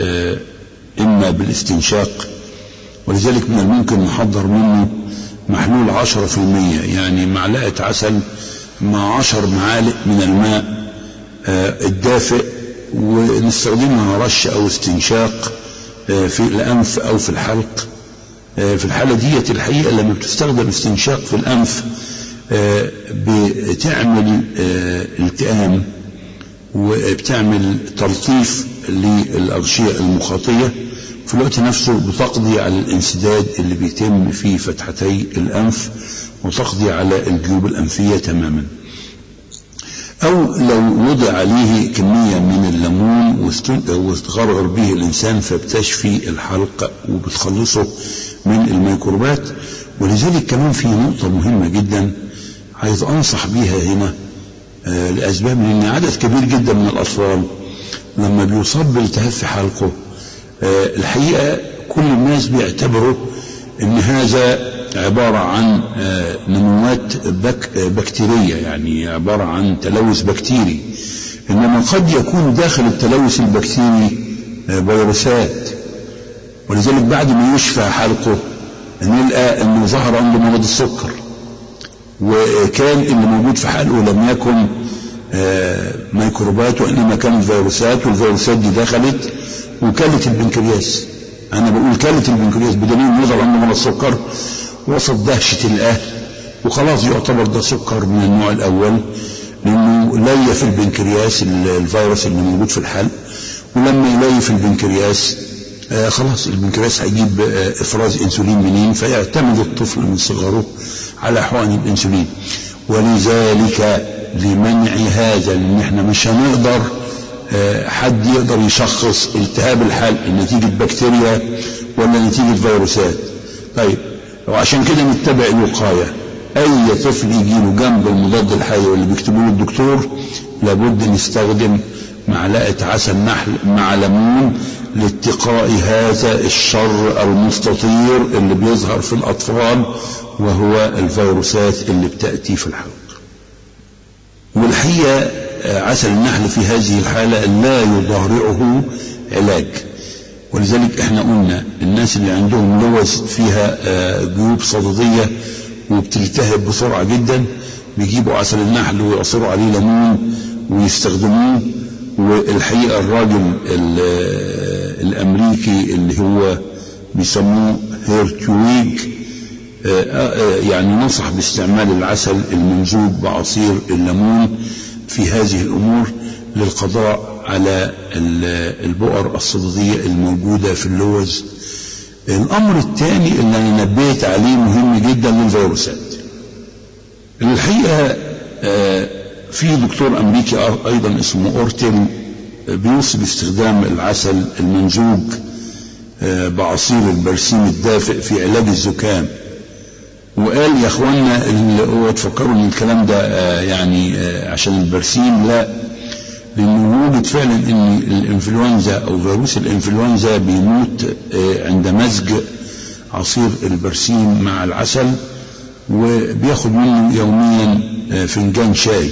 إما بالاستنشاق ولذلك من الممكن نحضر منه محلول عشرة في المية يعني معلقة عسل مع عشر معالق من الماء الدافئ ونستخدمها رش أو استنشاق في الأنف أو في الحلق في الحالة ديت الحقيقة لما بتستخدم استنشاق في الأنف بتعمل التئام وبتعمل تلطيف للأغشية المخاطية في الوقت نفسه بتقضي على الانسداد اللي بيتم في فتحتي الأنف وتقضي على الجيوب الأنفية تماما أو لو وضع عليه كمية من الليمون واستغرغر به الإنسان فبتشفي الحلق وبتخلصه من الميكروبات ولذلك كمان في نقطة مهمة جدا عايز أنصح بيها هنا آه لأسباب لأن عدد كبير جدا من الأطفال لما بيصاب بالتهاب في حلقه آه الحقيقة كل الناس بيعتبروا ان هذا عبارة عن آه نموات بك بكتيرية يعني عبارة عن تلوث بكتيري انما قد يكون داخل التلوث البكتيري فيروسات ولذلك بعد ما يشفى حلقه نلقى انه ظهر عنده مرض السكر وكان اللي موجود في حلقه لم يكن ميكروبات وانما كانت فيروسات والفيروسات دي دخلت وكلت البنكرياس انا بقول كلت البنكرياس بدليل انه ظهر عنده مرض السكر وسط دهشة الاهل وخلاص يعتبر ده سكر من النوع الاول لانه لي في البنكرياس الفيروس اللي موجود في الحلق ولما يلي في البنكرياس آه خلاص البنكرياس هيجيب آه افراز انسولين منين فيعتمد الطفل من صغره على حقن الانسولين ولذلك لمنع هذا لان احنا مش هنقدر آه حد يقدر يشخص التهاب الحلق نتيجة بكتيريا ولا نتيجة فيروسات طيب وعشان كده نتبع الوقاية اي طفل يجيله جنب المضاد الحيوي اللي بيكتبه له الدكتور لابد نستخدم معلقة عسل نحل مع ليمون لاتقاء هذا الشر المستطير اللي بيظهر في الأطفال وهو الفيروسات اللي بتأتي في الحلق والحقيقة عسل النحل في هذه الحالة لا يضارعه علاج ولذلك احنا قلنا الناس اللي عندهم لوز فيها جيوب صددية وبتلتهب بسرعة جدا بيجيبوا عسل النحل ويعصروا عليه ليمون ويستخدموه والحقيقة الراجل الأمريكي اللي هو بيسموه هيرتويج يعني نصح باستعمال العسل الممزوج بعصير الليمون في هذه الأمور للقضاء على البؤر الصددية الموجودة في اللوز الأمر الثاني اللي أنا نبهت عليه مهم جدا للفيروسات الحقيقة في دكتور أمريكي أيضا اسمه أورتل بيوصي باستخدام العسل الممزوج بعصير البرسيم الدافئ في علاج الزكام وقال يا اخوانا اوعوا تفكروا ان الكلام ده يعني عشان البرسيم لا لانه وجد فعلا ان الانفلونزا او فيروس الانفلونزا بيموت عند مزج عصير البرسيم مع العسل وبياخد منه يوميا فنجان شاي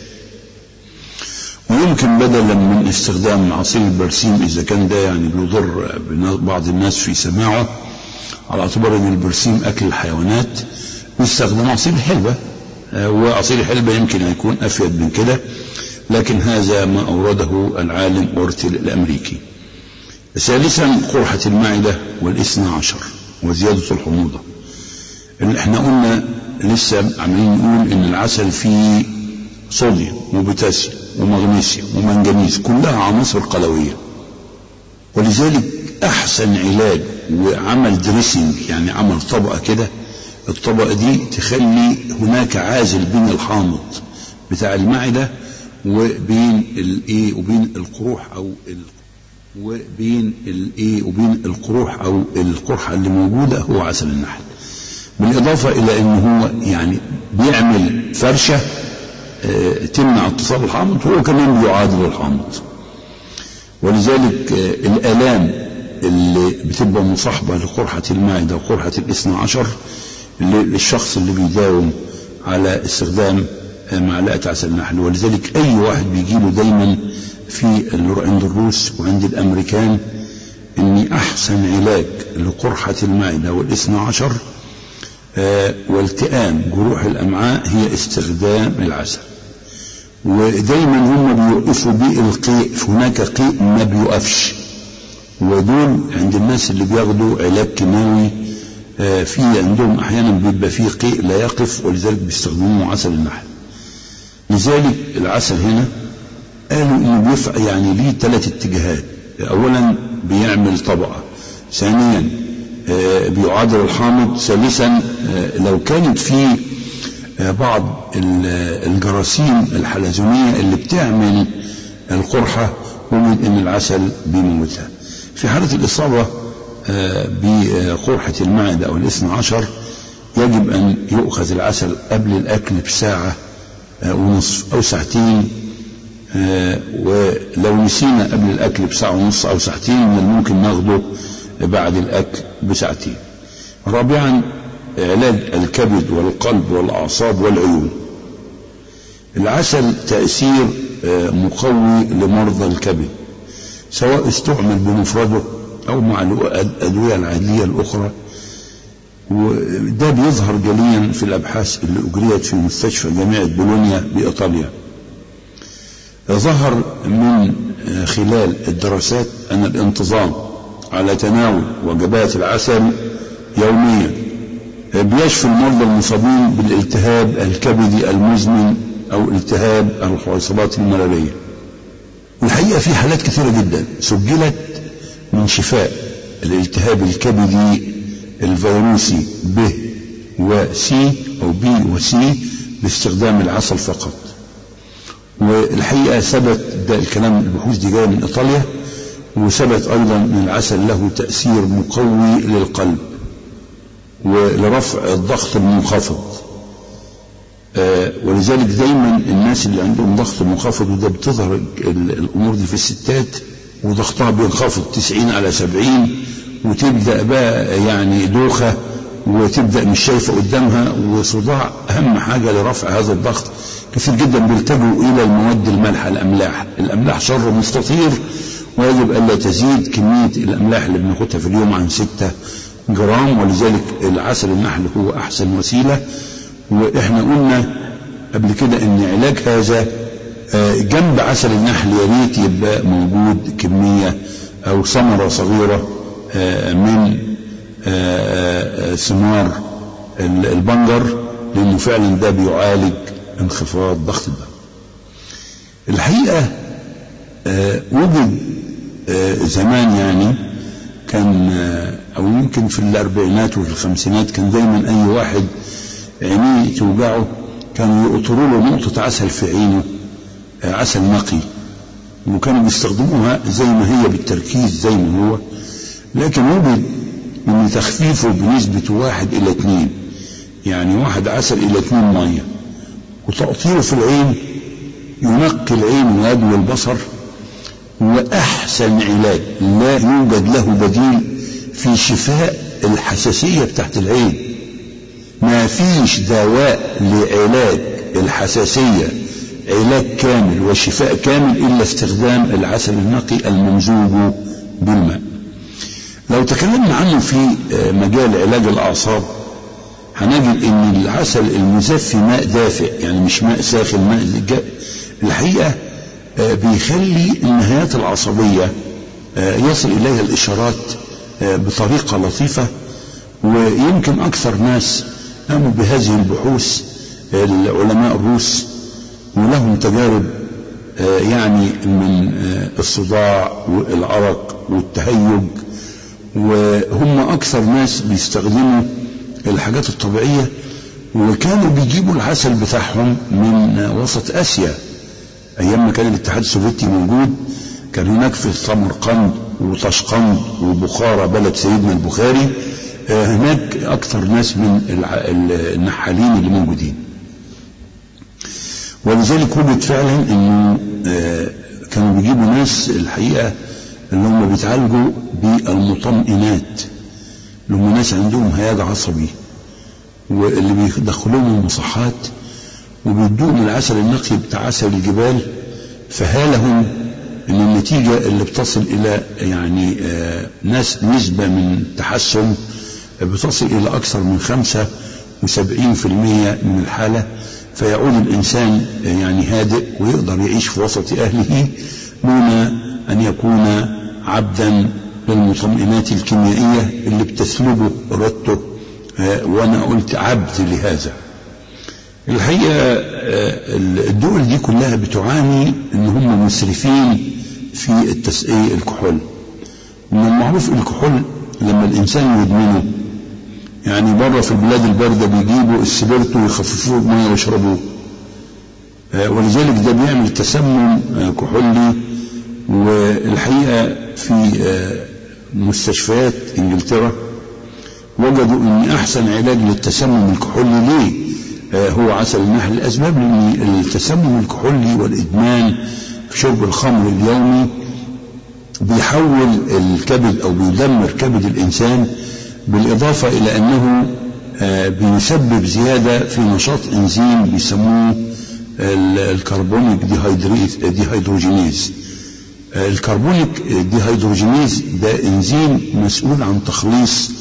ويمكن بدلا من استخدام عصير البرسيم اذا كان ده يعني بيضر بعض الناس في سماعه على اعتبار ان البرسيم اكل الحيوانات يستخدم عصير الحلبة وعصير الحلبة يمكن ان يكون افيد من كده لكن هذا ما اورده العالم اورتل الامريكي ثالثا قرحة المعدة والاثنى عشر وزيادة الحموضة اللي احنا قلنا لسه عمالين نقول ان العسل فيه صوديوم وبوتاسيوم ومغنيسيوم ومنجنيز كلها عناصر قلوية ولذلك احسن علاج وعمل دريسنج يعني عمل طبقة كده الطبقة دي تخلي هناك عازل بين الحامض بتاع المعدة وبين الايه وبين القروح او ال وبين الايه وبين القروح او القرحة اللي موجودة هو عسل النحل بالاضافة الى ان هو يعني بيعمل فرشة اه تمنع اتصال الحامض وهو كمان بيعادل الحامض ولذلك اه الالام اللي بتبقى مصاحبة لقرحة المعدة وقرحة الاثنى عشر للشخص اللي بيداوم على استخدام معلقة عسل نحل ولذلك أي واحد بيجيله دايما في عند الروس وعند الأمريكان إن أحسن علاج لقرحة المعدة والاثنى عشر والتئام جروح الأمعاء هي استخدام العسل ودايما هم بيوقفوا بالقيء هناك قيء ما بيوقفش ودول عند الناس اللي بياخدوا علاج كيماوي في عندهم احيانا بيبقى فيه قيء لا يقف ولذلك بيستخدموا عسل النحل لذلك العسل هنا قالوا انه بيفع يعني ليه ثلاث اتجاهات اولا بيعمل طبقه ثانيا بيعادل الحامض ثالثا لو كانت في بعض الجراثيم الحلزونيه اللي بتعمل القرحه وجد ان العسل بيموتها في حالة الإصابة بقرحة المعدة أو الاثنى عشر يجب أن يؤخذ العسل قبل الأكل بساعة ونصف أو ساعتين ولو نسينا قبل الأكل بساعة ونصف أو ساعتين من الممكن ناخده بعد الأكل بساعتين رابعا علاج الكبد والقلب والأعصاب والعيون العسل تأثير مقوي لمرضى الكبد سواء استعمل بمفرده أو مع الأدوية العادية الأخرى وده بيظهر جليا في الأبحاث اللي أجريت في مستشفى جامعة بولونيا بإيطاليا ظهر من خلال الدراسات أن الانتظام على تناول وجبات العسل يوميا بيشفي المرضى المصابين بالالتهاب الكبدي المزمن أو التهاب الحويصلات المرارية والحقيقة في حالات كثيرة جدا سجلت من شفاء الالتهاب الكبدي الفيروسي ب وسي أو بي وسي باستخدام العسل فقط والحقيقة ثبت ده الكلام البحوث دي جاية من إيطاليا وثبت أيضا أن العسل له تأثير مقوي للقلب ولرفع الضغط المنخفض آه ولذلك دايما الناس اللي عندهم ضغط منخفض وده بتظهر الامور دي في الستات وضغطها بينخفض 90 على 70 وتبدا بقى يعني دوخه وتبدا مش شايفه قدامها وصداع اهم حاجه لرفع هذا الضغط كثير جدا بيلتجوا الى المواد المالحه الاملاح الاملاح شر مستطير ويجب الا تزيد كميه الاملاح اللي بناخدها في اليوم عن 6 جرام ولذلك العسل النحل هو احسن وسيله واحنا قلنا قبل كده ان علاج هذا جنب عسل النحل يا ريت يبقى موجود كمية أو ثمرة صغيرة من ثمار البنجر لأنه فعلا ده بيعالج انخفاض ضغط الدم الحقيقة وجد زمان يعني كان أو يمكن في الأربعينات وفي الخمسينات كان دايما أي واحد عينيه توجعه كانوا يقطروا له نقطة عسل في عينه عسل نقي وكانوا بيستخدموها زي ما هي بالتركيز زي ما هو لكن وجد ان تخفيفه بنسبة واحد الى اثنين يعني واحد عسل الى اثنين مية وتقطيره في العين ينقي العين ويدوي البصر واحسن علاج لا يوجد له بديل في شفاء الحساسية بتاعت العين ما فيش دواء لعلاج الحساسية علاج كامل وشفاء كامل إلا استخدام العسل النقي الممزوج بالماء لو تكلمنا عنه في مجال علاج الأعصاب هنجد ان العسل المزفي ماء دافئ يعني مش ماء ساخن ماء الحقيقة بيخلي النهايات العصبية يصل إليها الإشارات بطريقة لطيفة ويمكن أكثر ناس قاموا بهذه البحوث العلماء الروس ولهم تجارب يعني من الصداع والعرق والتهيج وهم أكثر ناس بيستخدموا الحاجات الطبيعية وكانوا بيجيبوا العسل بتاعهم من وسط آسيا أيام ما كان الاتحاد السوفيتي موجود كان هناك في سمرقند وطشقند وبخارى بلد سيدنا البخاري هناك أكثر ناس من النحالين اللي موجودين ولذلك وجد فعلا انه كانوا بيجيبوا ناس الحقيقه اللي هم بيتعالجوا بالمطمئنات اللي هم ناس عندهم هياج عصبي واللي بيدخلوهم المصحات وبيدوهم العسل النقي بتاع عسل الجبال فهالهم ان النتيجه اللي بتصل الى يعني ناس نسبه من التحسن بتصل الى اكثر من خمسة وسبعين في المية من الحالة فيعود الإنسان يعني هادئ ويقدر يعيش في وسط أهله دون أن يكون عبدا للمطمئنات الكيميائية اللي بتسلبه إرادته وأنا قلت عبد لهذا الحقيقة الدول دي كلها بتعاني ان هم مسرفين في التسقية الكحول من المعروف الكحول لما الانسان يدمنه يعني بره في البلاد الباردة بيجيبوا السبرتو ويخففوه بمية ويشربوه ولذلك ده بيعمل تسمم كحولي والحقيقة في مستشفيات انجلترا وجدوا ان احسن علاج للتسمم الكحولي ليه هو عسل النحل الاسباب لان التسمم الكحولي والادمان في شرب الخمر اليومي بيحول الكبد او بيدمر كبد الانسان بالاضافه الى انه بيسبب زياده في نشاط انزيم بيسموه الكربونيك ديهيدروجينيز الكربونيك ديهيدروجينيز ده انزيم مسؤول عن تخليص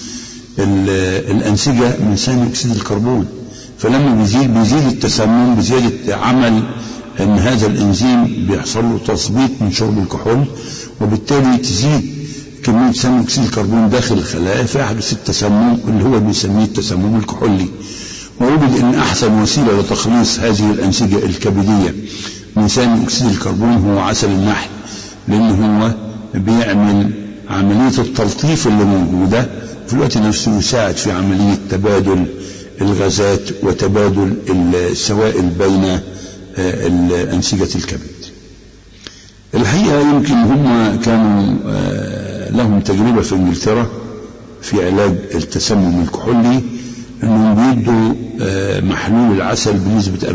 الانسجه من ثاني اكسيد الكربون فلما بيزيد بيزيد التسمم بزياده عمل ان هذا الانزيم بيحصل له تثبيط من شرب الكحول وبالتالي تزيد كميه ثاني اكسيد الكربون داخل الخلايا فيحدث التسمم اللي هو بيسميه التسمم الكحولي ووجد ان احسن وسيله لتخليص هذه الانسجه الكبديه من ثاني اكسيد الكربون هو عسل النحل لان هو بيعمل عمليه التلطيف اللي موجوده في الوقت نفسه يساعد في عمليه تبادل الغازات وتبادل السوائل بين أنسجة الكبد الحقيقة يمكن هم كانوا لهم تجربة في انجلترا في علاج التسمم الكحولي انهم بيدوا محلول العسل بنسبة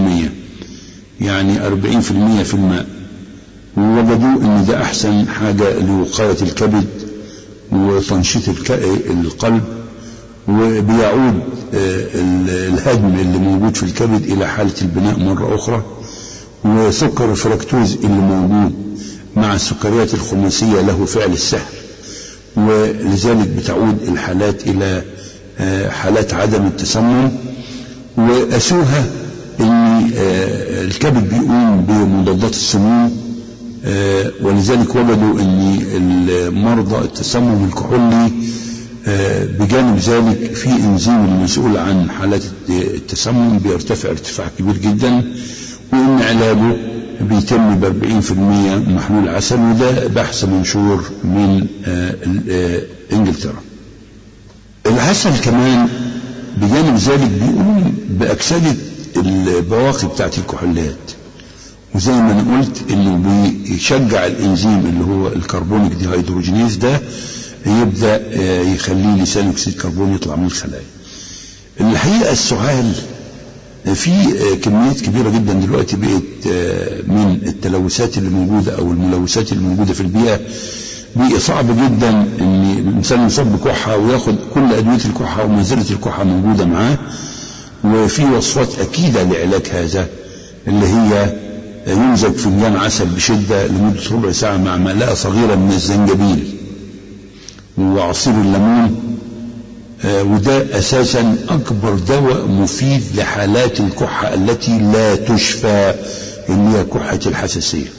40% يعني 40% في الماء ووجدوا ان ده احسن حاجة لوقاية الكبد وتنشيط القلب وبيعود الهدم اللي موجود في الكبد إلى حالة البناء مرة أخرى وسكر الفركتوز اللي موجود مع السكريات الخماسية له فعل السحر ولذلك بتعود الحالات إلى حالات عدم التسمم وأسوها ان الكبد بيقوم بمضادات السموم ولذلك وجدوا ان مرضى التسمم الكحولي بجانب ذلك في انزيم المسؤول عن حالات التسمم بيرتفع ارتفاع كبير جدا وان علاجه بيتم ب 40% محلول عسل وده بحث منشور من انجلترا. العسل كمان بجانب ذلك بيقوم باكسده البواقي بتاعت الكحولات وزي ما انا قلت انه بيشجع الانزيم اللي هو الكربونيك دي هيدروجينيز ده يبدا يخليه لثاني اكسيد كربون يطلع من الخلايا. الحقيقه السعال في كميات كبيره جدا دلوقتي بقت من التلوثات اللي موجوده او الملوثات اللي موجوده في البيئه بقى صعب جدا ان الانسان يصاب بكحه وياخد كل ادويه الكحه ومنزله الكحه موجوده معاه وفي وصفات اكيده لعلاج هذا اللي هي يمزج فنجان عسل بشده لمده ربع ساعه مع معلقه صغيره من الزنجبيل وعصير الليمون آه وده اساسا اكبر دواء مفيد لحالات الكحه التي لا تشفى اللي هي كحه الحساسيه.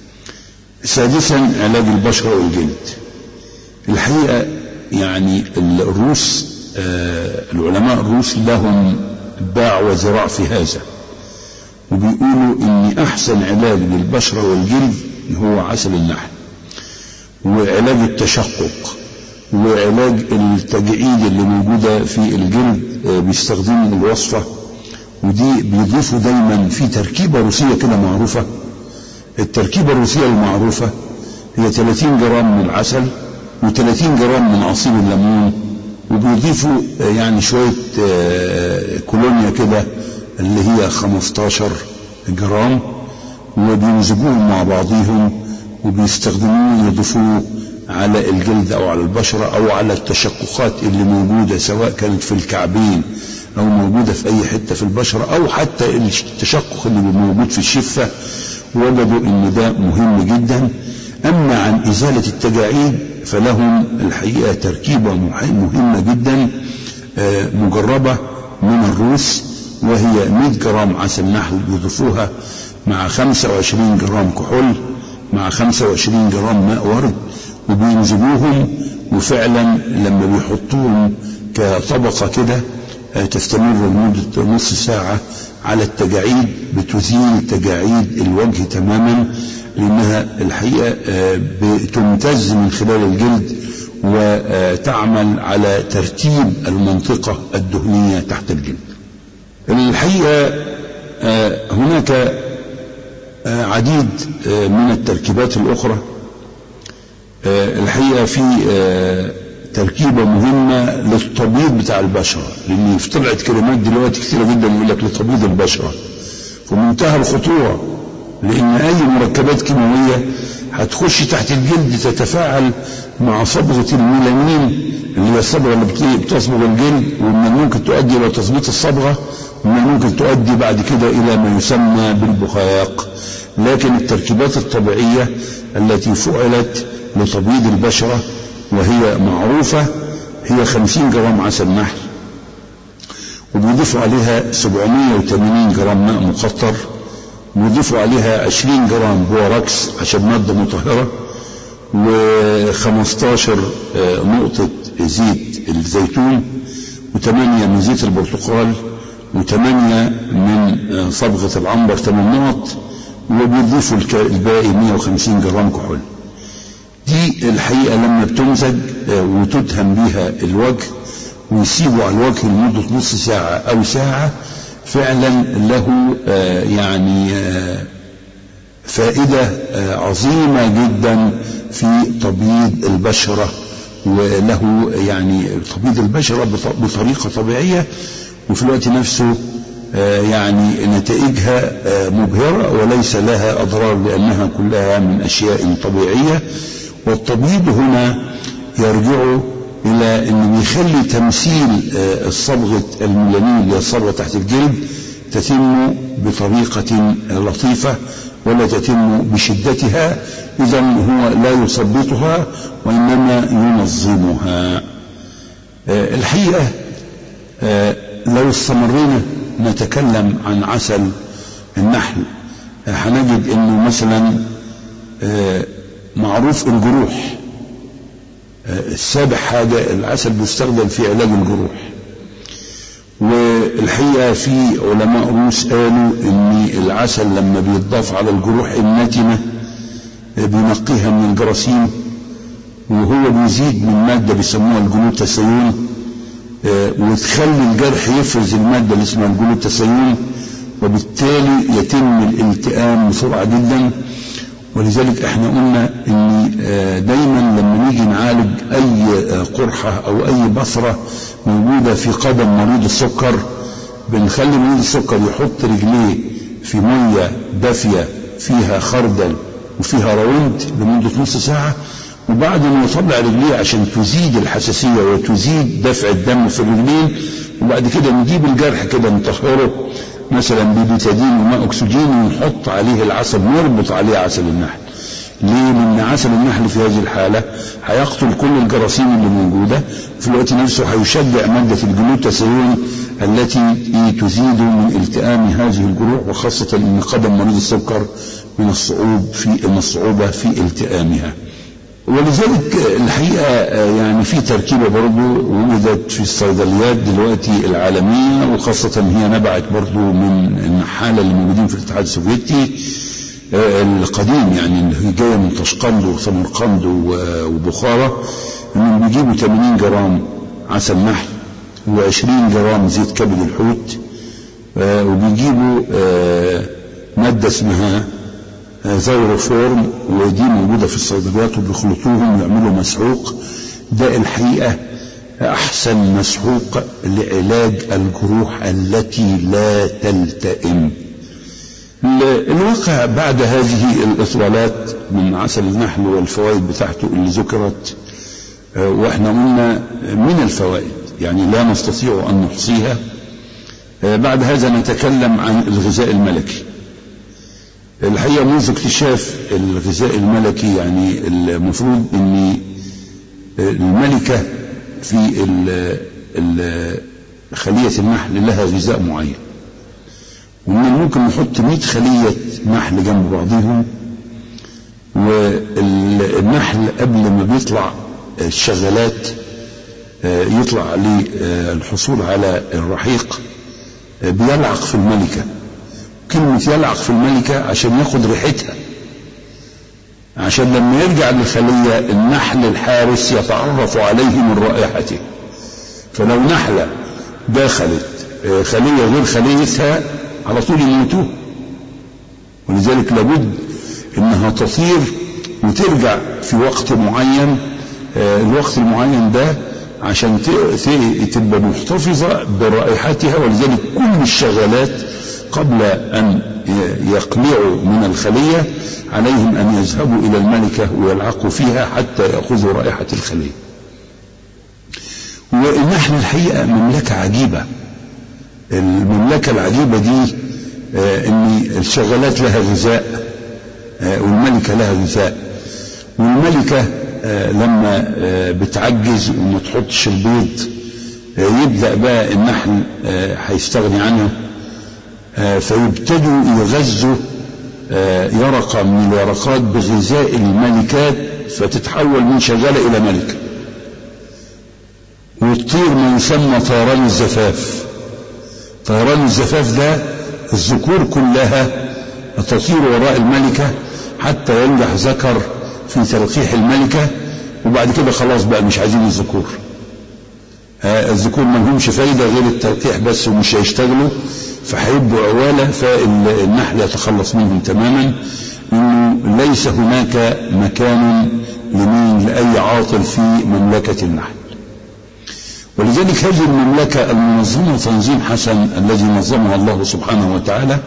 سادسا علاج البشره والجلد. الحقيقه يعني الروس آه العلماء الروس لهم باع وذراع في هذا. وبيقولوا ان احسن علاج للبشره والجلد هو عسل النحل. وعلاج التشقق وعلاج التجعيد اللي موجودة في الجلد بيستخدموا الوصفة ودي بيضيفوا دايما في تركيبة روسية كده معروفة التركيبة الروسية المعروفة هي 30 جرام من العسل و30 جرام من عصير الليمون وبيضيفوا يعني شوية كولونيا كده اللي هي 15 جرام وبيمزجوهم مع بعضهم وبيستخدموه يضيفوه على الجلد او على البشرة او على التشققات اللي موجودة سواء كانت في الكعبين او موجودة في اي حتة في البشرة او حتى التشقق اللي موجود في الشفة وجدوا ان ده مهم جدا اما عن ازالة التجاعيد فلهم الحقيقة تركيبة مهمة جدا مجربة من الروس وهي 100 جرام عسل نحل يضيفوها مع 25 جرام كحول مع 25 جرام ماء ورد وبينزلوهم وفعلا لما بيحطوهم كطبقة كده تستمر لمدة نص ساعة على التجاعيد بتزيل تجاعيد الوجه تماما لأنها الحقيقة بتمتز من خلال الجلد وتعمل على ترتيب المنطقة الدهنية تحت الجلد الحقيقة هناك عديد من التركيبات الأخرى الحقيقة في تركيبة مهمة للتبييض بتاع البشرة لأن طلعت كلمات دلوقتي كثيرة جدا يقول لك لتبييض البشرة في منتهى الخطورة لأن أي مركبات كيماوية هتخش تحت الجلد تتفاعل مع صبغة الميلانين اللي هي الصبغة اللي بتصبغ الجلد ومن ممكن تؤدي إلى تظبيط الصبغة ومن ممكن تؤدي بعد كده إلى ما يسمى بالبخاق لكن التركيبات الطبيعية التي فعلت لتبييض البشرة وهي معروفة هي 50 جرام عسل نحل وبيضيفوا عليها 780 جرام ماء مقطر ويضيفوا عليها 20 جرام بوراكس عشان مادة مطهرة و15 نقطة زيت الزيتون و8 من زيت البرتقال و8 من صبغة العنبر 8 نقط وبيضيفوا الباقي 150 جرام كحول دي الحقيقة لما بتمزج وتدهن بيها الوجه ويسيبوا على الوجه لمدة نص ساعة أو ساعة فعلا له يعني فائدة عظيمة جدا في تبييض البشرة وله يعني تبييض البشرة بطريقة طبيعية وفي الوقت نفسه يعني نتائجها مبهرة وليس لها أضرار لأنها كلها من أشياء طبيعية والتبييض هنا يرجع إلى أنه يخلي تمثيل الصبغة الميلانين اللي هي الصبغة تحت الجلد تتم بطريقة لطيفة ولا تتم بشدتها إذا هو لا يثبطها وإنما ينظمها الحقيقة لو استمرينا نتكلم عن عسل النحل هنجد انه مثلا معروف الجروح السابع حاجة العسل بيستخدم في علاج الجروح والحقيقة في علماء روس قالوا ان العسل لما بيتضاف على الجروح الناتنة بينقيها من الجراثيم وهو بيزيد من مادة بيسموها الجلوتاثيون وتخلي الجرح يفرز المادة اللي اسمها الجلوتاثيون وبالتالي يتم الالتئام بسرعة جدا ولذلك احنا قلنا ان دايما لما نيجي نعالج اي قرحة او اي بصرة موجودة في قدم مريض السكر بنخلي مريض السكر يحط رجليه في مية دافية فيها خردل وفيها راوند لمدة نص ساعة وبعد ما يطلع رجليه عشان تزيد الحساسية وتزيد دفع الدم في الرجلين وبعد كده نجيب الجرح كده نطهره مثلا ببيتادين وماء اكسجين ونحط عليه العسل نربط عليه عسل النحل ليه؟ لأن عسل النحل في هذه الحالة هيقتل كل الجراثيم اللي موجودة في الوقت نفسه هيشجع مادة الجلوتاثيون التي تزيد من التئام هذه الجروح وخاصة أن قدم مريض السكر من الصعوب في من الصعوبة في التئامها. ولذلك الحقيقة يعني في تركيبة برضو وجدت في الصيدليات دلوقتي العالمية وخاصة هي نبعت برضو من النحالة اللي موجودين في الاتحاد السوفيتي القديم يعني اللي هي جاية من طشقند وسمرقند وبخارى انهم بيجيبوا 80 جرام عسل نحل و20 جرام زيت كبد الحوت وبيجيبوا مادة اسمها زيروفورم ودي موجودة في الصيدليات وبيخلطوهم ويعملوا مسحوق ده الحقيقة أحسن مسحوق لعلاج الجروح التي لا تلتئم الواقع بعد هذه الإطلالات من عسل النحل والفوائد بتاعته اللي ذكرت واحنا قلنا من الفوائد يعني لا نستطيع أن نحصيها بعد هذا نتكلم عن الغذاء الملكي الحقيقة منذ اكتشاف الغذاء الملكي يعني المفروض ان الملكة في خلية النحل لها غذاء معين ومن ممكن نحط 100 خلية نحل جنب بعضهم والنحل قبل ما بيطلع الشغلات يطلع للحصول على الرحيق بيلعق في الملكة كلمة يلعق في الملكة عشان ياخد ريحتها عشان لما يرجع للخلية النحل الحارس يتعرف عليه من رائحته فلو نحلة دخلت خلية غير خليتها على طول يموتوه ولذلك لابد انها تطير وترجع في وقت معين الوقت المعين ده عشان تبقى محتفظة برائحتها ولذلك كل الشغلات قبل أن يقلعوا من الخلية عليهم أن يذهبوا إلى الملكة ويلعقوا فيها حتى يأخذوا رائحة الخلية ونحن الحقيقة مملكة عجيبة المملكة العجيبة دي ان الشغلات لها غذاء والملكة لها غذاء والملكة لما بتعجز وما تحطش البيض يبدأ بقى النحل هيستغني عنه فيبتدوا يغذوا يرقة من الورقات بغذاء الملكات فتتحول من شغالة إلى ملكة وتطير ما يسمى طيران الزفاف طيران الزفاف ده الذكور كلها تطير وراء الملكة حتى ينجح ذكر في تلقيح الملكة وبعد كده خلاص بقى مش عايزين الذكور الذكور ما لهمش فايدة غير التلقيح بس ومش هيشتغلوا فهيبقوا عوالة فالنحل يتخلص منهم تماما انه ليس هناك مكان لمين لأي عاطل في مملكة النحل ولذلك هذه المملكة المنظمة تنظيم حسن الذي نظمها الله سبحانه وتعالى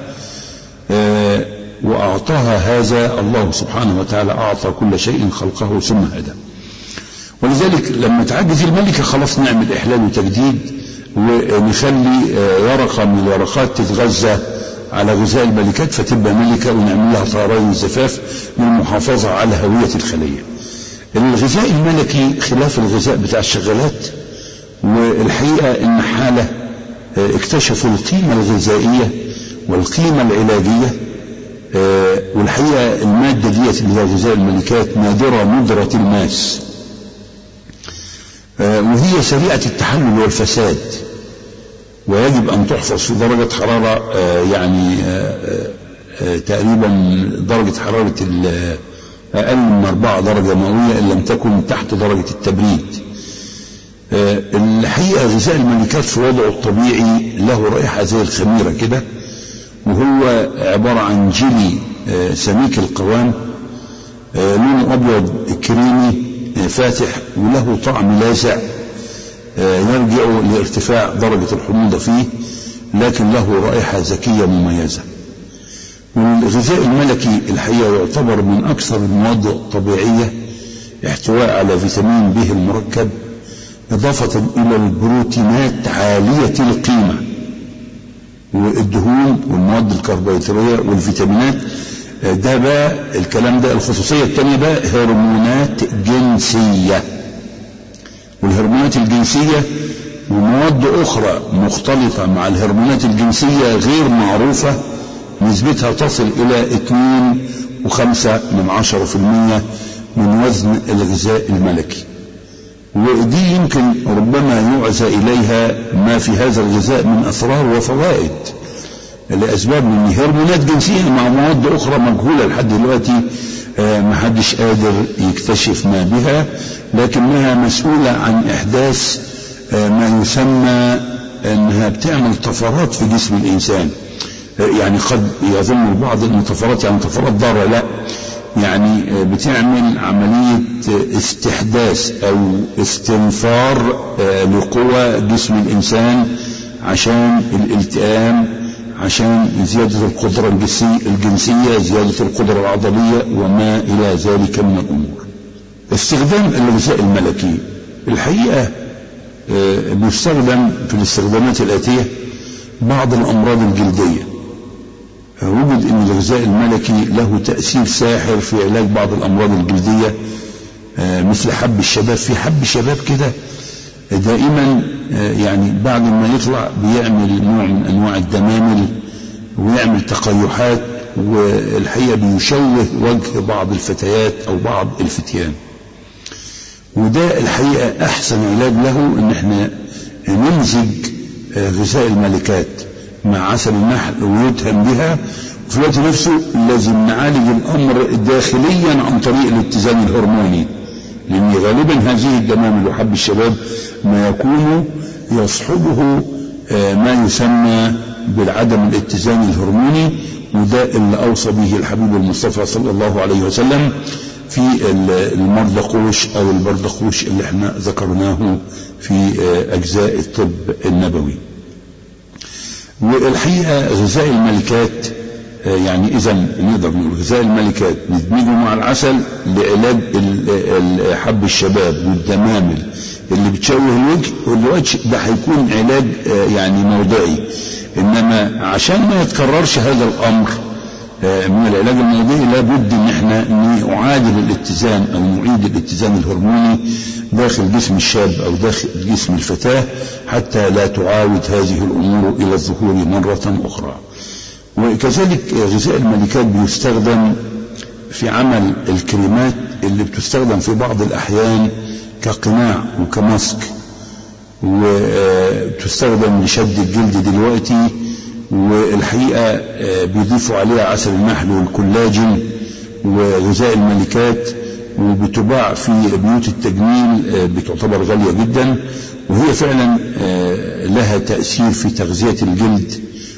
وأعطاها هذا الله سبحانه وتعالى أعطى كل شيء خلقه ثم هدى ولذلك لما تعجز الملكة خلاص نعمل إحلال وتجديد ونخلي ورقة من الورقات تتغذى على غذاء الملكات فتبقى ملكة ونعمل لها طيران الزفاف للمحافظة على هوية الخلية الغذاء الملكي خلاف الغذاء بتاع الشغالات والحقيقة النحالة اكتشفوا القيمة الغذائية والقيمة العلاجية والحقيقة المادة ديت اللي هي غذاء الملكات نادرة ندرة الماس وهي سريعة التحلل والفساد ويجب أن تحفظ في درجة حرارة يعني تقريبا درجة حرارة أقل من 4 درجة مئوية إن لم تكن تحت درجة التبريد الحقيقة غذاء الملكات في وضعه الطبيعي له رائحة زي الخميرة كده وهو عبارة عن جيلي سميك القوام لونه أبيض كريمي فاتح وله طعم لاذع يرجع لارتفاع درجة الحموضة فيه لكن له رائحة ذكية مميزة والغذاء الملكي الحقيقة يعتبر من أكثر المواد الطبيعية احتواء على فيتامين به المركب إضافة إلى البروتينات عالية القيمة والدهون والمواد الكربوهيدراتية والفيتامينات ده بقى الكلام ده الخصوصية الثانية بقى هرمونات جنسية والهرمونات الجنسية ومواد أخرى مختلطة مع الهرمونات الجنسية غير معروفة نسبتها تصل إلى 2 وخمسة من عشرة في المية من وزن الغذاء الملكي ودي يمكن ربما يعزى إليها ما في هذا الغذاء من أسرار وفوائد لأسباب من هرمونات جنسية مع مواد أخرى مجهولة لحد دلوقتي ما حدش قادر يكتشف ما بها لكنها مسؤولة عن إحداث ما يسمى أنها بتعمل طفرات في جسم الإنسان يعني قد يظن البعض أن طفرات يعني طفرات ضارة لا يعني بتعمل عملية استحداث أو استنفار لقوى جسم الإنسان عشان الالتئام عشان زيادة القدرة الجنسية زيادة القدرة العضلية وما إلى ذلك من الأمور استخدام الغذاء الملكي الحقيقة بيستخدم في الاستخدامات الآتية بعض الأمراض الجلدية وجد أن الغذاء الملكي له تأثير ساحر في علاج بعض الأمراض الجلدية مثل حب الشباب في حب شباب كده دائما يعني بعد ما يطلع بيعمل نوع من انواع الدمامل ويعمل تقيحات والحقيقه بيشوه وجه بعض الفتيات او بعض الفتيان وده الحقيقه احسن علاج له ان احنا نمزج غذاء الملكات مع عسل النحل ويدهن بها وفي الوقت نفسه لازم نعالج الامر داخليا عن طريق الاتزان الهرموني لأن غالبا هذه الدمامل وحب الشباب ما يكون يصحبه ما يسمى بالعدم الاتزان الهرموني وده اللي أوصى به الحبيب المصطفى صلى الله عليه وسلم في المردقوش أو البردقوش اللي احنا ذكرناه في أجزاء الطب النبوي والحقيقة غذاء الملكات يعني اذا نقدر نقول غذاء الملكات ندمجه مع العسل لعلاج حب الشباب والدمامل اللي بتشوه الوجه والوجه ده هيكون علاج يعني موضعي انما عشان ما يتكررش هذا الامر من العلاج الموضعي لابد ان احنا نعادل الاتزان او نعيد الاتزان الهرموني داخل جسم الشاب او داخل جسم الفتاه حتى لا تعاود هذه الامور الى الظهور مره اخرى. وكذلك غذاء الملكات بيستخدم في عمل الكريمات اللي بتستخدم في بعض الأحيان كقناع وكماسك وتستخدم لشد الجلد دلوقتي والحقيقة بيضيفوا عليها عسل النحل والكولاجين وغذاء الملكات وبتباع في بيوت التجميل بتعتبر غالية جدا وهي فعلا لها تأثير في تغذية الجلد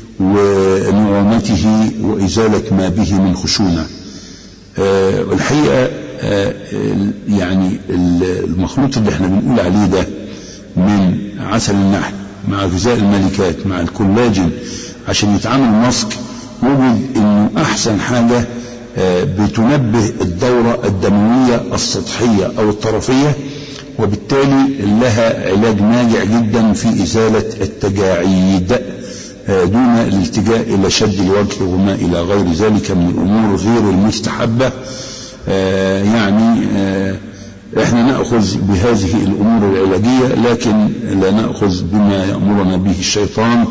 ونعومته وإزالة ما به من خشونة الحقيقة يعني المخلوط اللي احنا بنقول عليه ده من عسل النحل مع غذاء الملكات مع الكولاجين عشان يتعامل ماسك وجد انه احسن حاجة بتنبه الدورة الدموية السطحية او الطرفية وبالتالي لها علاج ناجع جدا في ازالة التجاعيد دون الالتجاء إلى شد الوجه وما إلى غير ذلك من الأمور غير المستحبة يعني احنا نأخذ بهذه الأمور العلاجية لكن لا نأخذ بما يأمرنا به الشيطان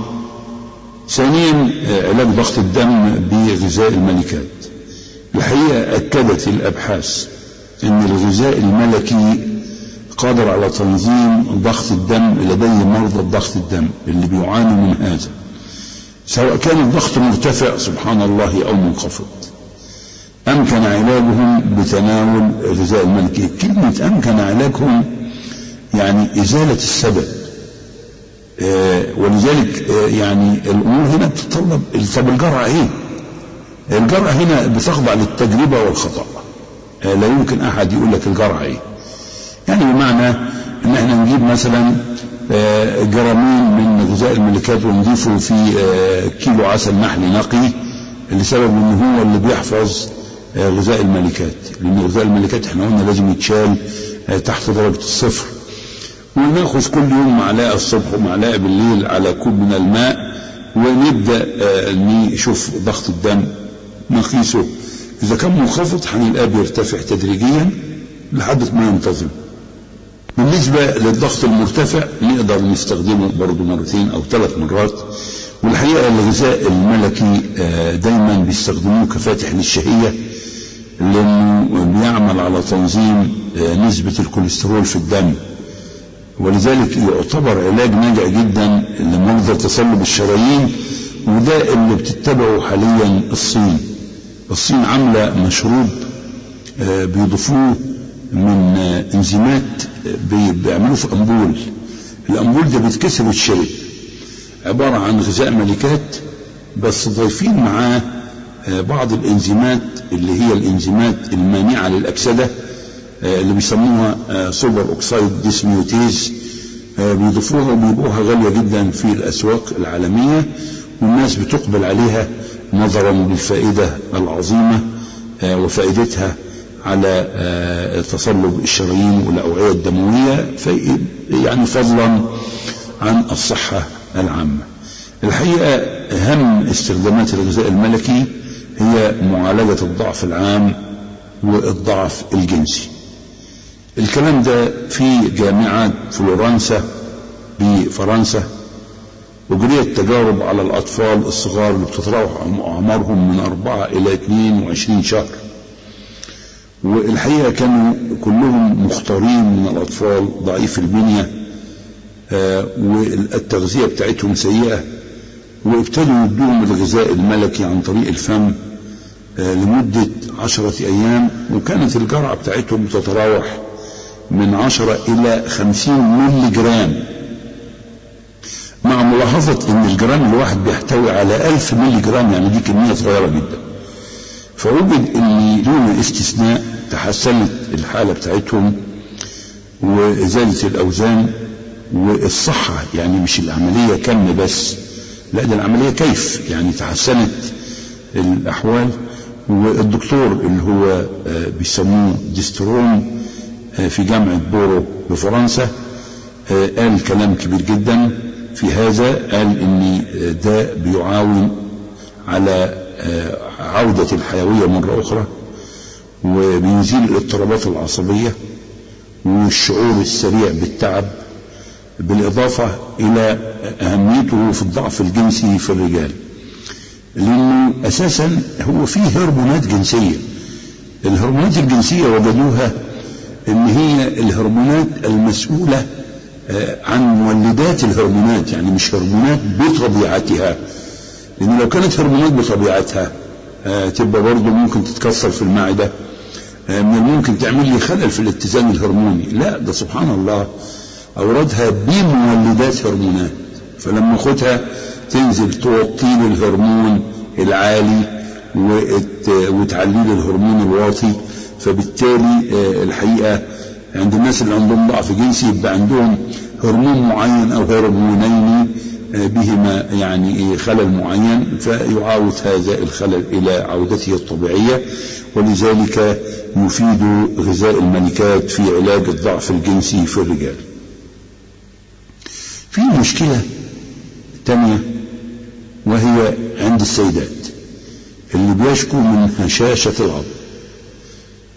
ثانيا علاج ضغط الدم بغذاء الملكات الحقيقة أكدت الأبحاث أن الغذاء الملكي قادر على تنظيم ضغط الدم لدي مرضى ضغط الدم اللي بيعانوا من هذا سواء كان الضغط مرتفع سبحان الله أو منخفض أمكن علاجهم بتناول الغذاء الملكي كلمة أمكن علاجهم يعني إزالة السبب آه ولذلك آه يعني الأمور هنا بتتطلب طب الجرعة إيه؟ الجرعة هنا بتخضع للتجربة والخطأ آه لا يمكن أحد يقول لك الجرعة إيه يعني بمعنى ان احنا نجيب مثلا جرامين من غذاء الملكات ونضيفه في كيلو عسل نحل نقي لسبب ان هو اللي بيحفظ غذاء الملكات لان غذاء الملكات احنا قلنا لازم يتشال تحت درجة الصفر وناخذ كل يوم معلقة الصبح ومعلقة بالليل على كوب من الماء ونبدأ نشوف ضغط الدم نقيسه إذا كان منخفض هنلاقيه بيرتفع تدريجيا لحد ما ينتظم بالنسبة للضغط المرتفع نقدر نستخدمه برضه مرتين أو ثلاث مرات والحقيقة الغذاء الملكي دايما بيستخدموه كفاتح للشهية لأنه بيعمل على تنظيم نسبة الكوليسترول في الدم ولذلك يعتبر علاج ناجع جدا لمرضى تصلب الشرايين وده اللي بتتبعه حاليا الصين الصين عاملة مشروب بيضيفوه من انزيمات بيعملوه في امبول الامبول ده بيتكسر ويتشرب عبارة عن غذاء ملكات بس ضايفين معاه بعض الانزيمات اللي هي الانزيمات المانعة للأكسدة اللي بيسموها سوبر اوكسايد ديسميوتيز بيضيفوها وبيبقوها غالية جدا في الأسواق العالمية والناس بتقبل عليها نظرا للفائدة العظيمة وفائدتها على تصلب الشرايين والأوعية الدموية في يعني فضلا عن الصحة العامة الحقيقة أهم استخدامات الغذاء الملكي هي معالجة الضعف العام والضعف الجنسي الكلام ده في جامعة فلورنسا بفرنسا وجريت تجارب على الأطفال الصغار اللي بتتراوح أعمارهم من أربعة إلى 22 شهر والحقيقة كانوا كلهم مختارين من الأطفال ضعيف البنية آه والتغذية بتاعتهم سيئة وابتدوا يدوهم الغذاء الملكي عن طريق الفم آه لمدة عشرة أيام وكانت الجرعة بتاعتهم تتراوح من عشرة إلى خمسين ملي جرام مع ملاحظة أن الجرام الواحد بيحتوي على ألف ملي جرام يعني دي كمية صغيرة جدا فوجد ان دون استثناء تحسنت الحالة بتاعتهم وإزالة الأوزان والصحة يعني مش العملية كم بس لا ده العملية كيف يعني تحسنت الأحوال والدكتور اللي هو بيسموه ديسترون في جامعة بورو بفرنسا قال كلام كبير جدا في هذا قال ان ده بيعاون على عودة الحيوية مرة أخرى وبيزيل الاضطرابات العصبية والشعور السريع بالتعب بالإضافة إلى أهميته في الضعف الجنسي في الرجال لأنه أساسا هو فيه هرمونات جنسية الهرمونات الجنسية وجدوها إن هي الهرمونات المسؤولة عن مولدات الهرمونات يعني مش هرمونات بطبيعتها لأن لو كانت هرمونات بطبيعتها آه تبقى برضه ممكن تتكسر في المعدة آه من الممكن تعمل لي خلل في الاتزان الهرموني لا ده سبحان الله أوردها بمولدات هرمونات فلما أخدها تنزل توطي لي الهرمون العالي وتعلي لي الهرمون الواطي فبالتالي آه الحقيقة عند الناس اللي عندهم ضعف جنسي يبقى عندهم هرمون معين أو هرمونين بهما يعني خلل معين فيعاود هذا الخلل إلى عودته الطبيعية ولذلك يفيد غذاء الملكات في علاج الضعف الجنسي في الرجال في مشكلة تانية وهي عند السيدات اللي بيشكوا من هشاشة العظم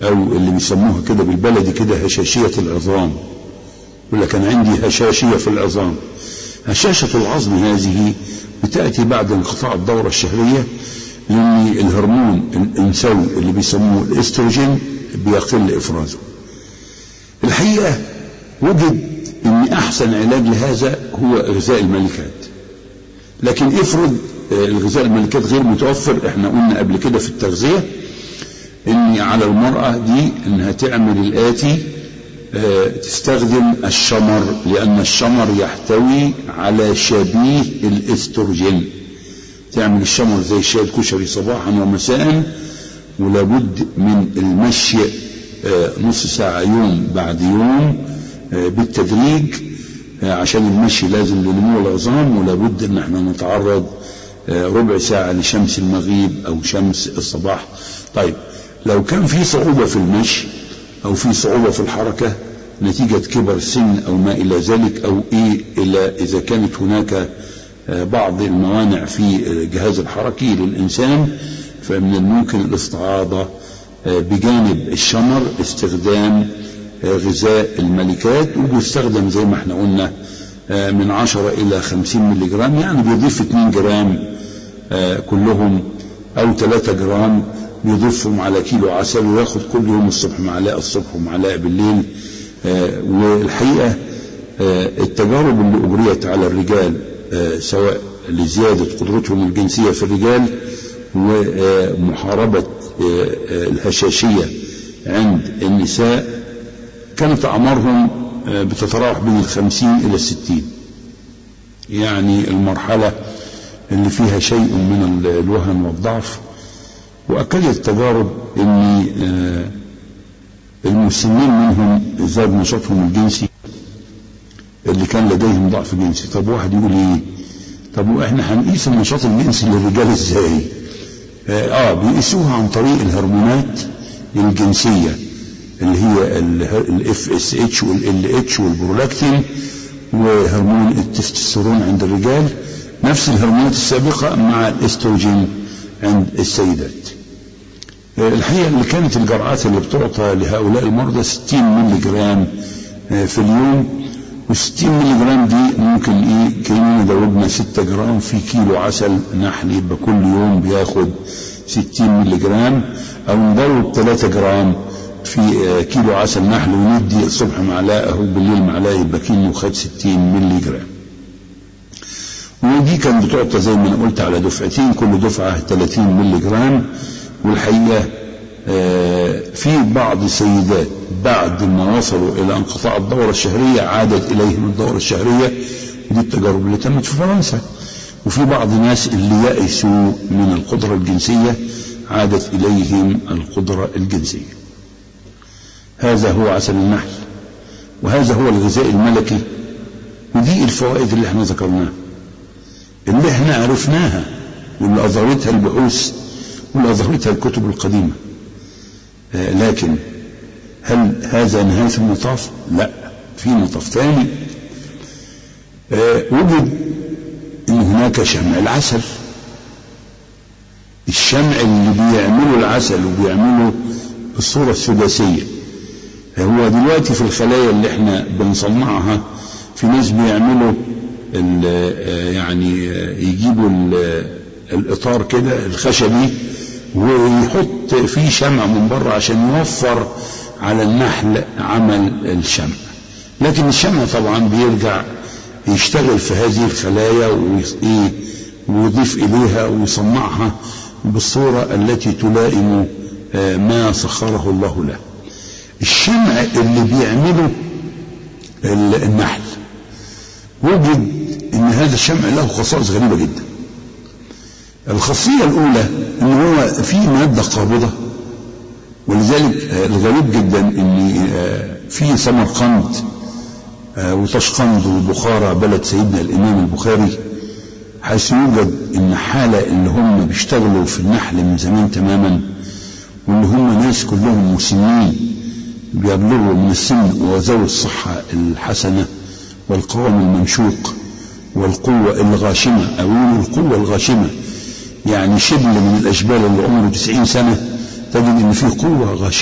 أو اللي بيسموها كده بالبلدي كده هشاشية العظام يقول لك أنا عندي هشاشية في العظام هشاشة العظم هذه بتأتي بعد انقطاع الدورة الشهرية لأن الهرمون الأنثوي اللي بيسموه الاستروجين بيقل إفرازه الحقيقة وجد أن أحسن علاج لهذا هو غذاء الملكات لكن افرض الغذاء الملكات غير متوفر احنا قلنا قبل كده في التغذية ان على المرأة دي انها تعمل الاتي اه تستخدم الشمر لان الشمر يحتوي على شبيه الاستروجين تعمل الشمر زي شاي الكشري صباحا ومساء ولابد من المشي اه نص ساعة يوم بعد يوم اه بالتدريج عشان المشي لازم لنمو العظام ولابد ان احنا نتعرض ربع ساعة لشمس المغيب او شمس الصباح طيب لو كان في صعوبة في المشي او في صعوبة في الحركة نتيجة كبر السن او ما الى ذلك او ايه الى اذا كانت هناك بعض الموانع في الجهاز الحركي للانسان فمن الممكن الاستعاضة بجانب الشمر استخدام غذاء الملكات وبيستخدم زي ما احنا قلنا من 10 إلى 50 ملي جرام يعني بيضيف 2 جرام كلهم أو 3 جرام بيضيفهم على كيلو عسل وياخد كل يوم الصبح معلقة الصبح ومعلقة بالليل والحقيقة التجارب اللي أجريت على الرجال سواء لزيادة قدرتهم الجنسية في الرجال ومحاربة الهشاشية عند النساء كانت أعمارهم بتتراوح بين الخمسين إلى الستين يعني المرحلة اللي فيها شيء من الوهن والضعف وأكدت التجارب أن المسنين منهم زاد نشاطهم الجنسي اللي كان لديهم ضعف جنسي طب واحد يقول ايه طب واحنا هنقيس النشاط الجنسي للرجال ازاي اه بيقيسوها عن طريق الهرمونات الجنسيه اللي هي الاف اس اتش والال اتش والبرولاكتين وهرمون التستوستيرون عند الرجال نفس الهرمونات السابقة مع الاستروجين عند السيدات الحقيقة اللي كانت الجرعات اللي بتعطى لهؤلاء المرضى 60 ملي جرام في اليوم و60 ملي جرام دي ممكن ايه كأننا ضربنا 6 جرام في كيلو عسل نحل يبقى كل يوم بياخد 60 ملي جرام او نضرب 3 جرام في كيلو عسل نحل وندي الصبح معلقه وبالليل معلقه يبقى كيلو خد 60 ملي جرام ودي كانت بتعطى زي ما انا قلت على دفعتين كل دفعه 30 ملي جرام والحقيقه في بعض السيدات بعد ما وصلوا الى انقطاع الدوره الشهريه عادت اليهم الدوره الشهريه ودي التجارب اللي تمت في فرنسا وفي بعض الناس اللي يأسوا من القدره الجنسيه عادت اليهم القدره الجنسيه هذا هو عسل النحل وهذا هو الغذاء الملكي ودي الفوائد اللي احنا ذكرناها اللي احنا عرفناها واللي أظهرتها البحوث واللي أظهرتها الكتب القديمة آه لكن هل هذا نهاية المطاف؟ لا في مطاف ثاني آه وجد ان هناك شمع العسل الشمع اللي بيعمله العسل وبيعمله بالصورة السداسية هو دلوقتي في الخلايا اللي احنا بنصنعها في ناس بيعملوا يعني يجيبوا الاطار كده الخشبي ويحط فيه شمع من بره عشان يوفر على النحل عمل الشمع لكن الشمع طبعا بيرجع يشتغل في هذه الخلايا ويضيف اليها ويصنعها بالصوره التي تلائم ما سخره الله له الشمع اللي بيعمله النحل وجد ان هذا الشمع له خصائص غريبه جدا الخاصيه الاولى ان هو في ماده قابضه ولذلك الغريب جدا ان في سمرقند وتشقند وبخارى بلد سيدنا الامام البخاري حيث يوجد ان حاله اللي هم بيشتغلوا في النحل من زمان تماما واللي هم ناس كلهم مسنين بيبلغوا من السن وذوي الصحة الحسنة والقوام الممشوق والقوة الغاشمة أو القوة الغاشمة يعني شبل من الأشبال اللي عمره 90 سنة تجد إن فيه قوة غاشمة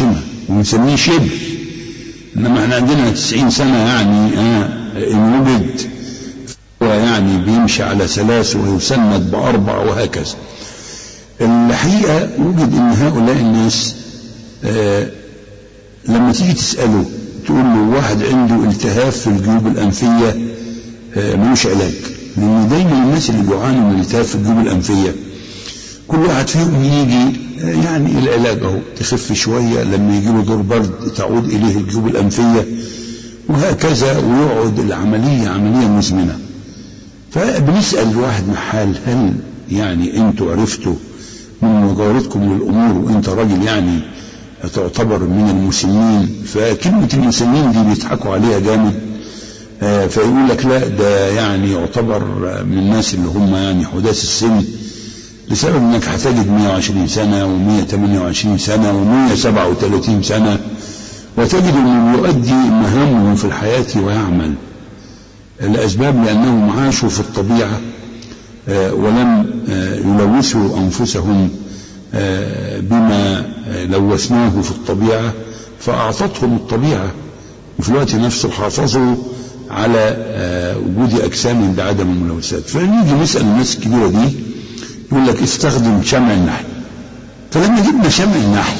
ونسميه شبه انما احنا عندنا 90 سنه يعني آه ان وجد هو يعني بيمشي على ثلاث ويسند باربع وهكذا الحقيقه وجد ان هؤلاء الناس آه لما تيجي تساله تقول له واحد عنده التهاب في الجيوب الانفيه آه ملوش علاج لان دايما الناس اللي بيعانوا من التهاب في الجيوب الانفيه كل واحد فيهم يجي يعني العلاج اهو تخف شويه لما يجي له دور برد تعود اليه الجيوب الانفيه وهكذا ويقعد العمليه عمليه مزمنه فبنسال الواحد محال هل يعني انتوا عرفتوا من مجاورتكم للامور وانت راجل يعني تعتبر من المسنين فكلمه المسنين دي بيضحكوا عليها جامد فيقول لك لا ده يعني يعتبر من الناس اللي هم يعني حداث السن لسبب انك هتجد 120 سنة و128 سنة و137 سنة وتجد انه يؤدي مهامه في الحياة ويعمل الاسباب لانهم عاشوا في الطبيعة ولم يلوثوا انفسهم بما لوثناه في الطبيعة فاعطتهم الطبيعة وفي الوقت نفسه حافظوا على وجود اجسام بعدم الملوثات فنيجي نسال الناس الكبيره دي يقول لك استخدم شمع النحل فلما جبنا شمع النحل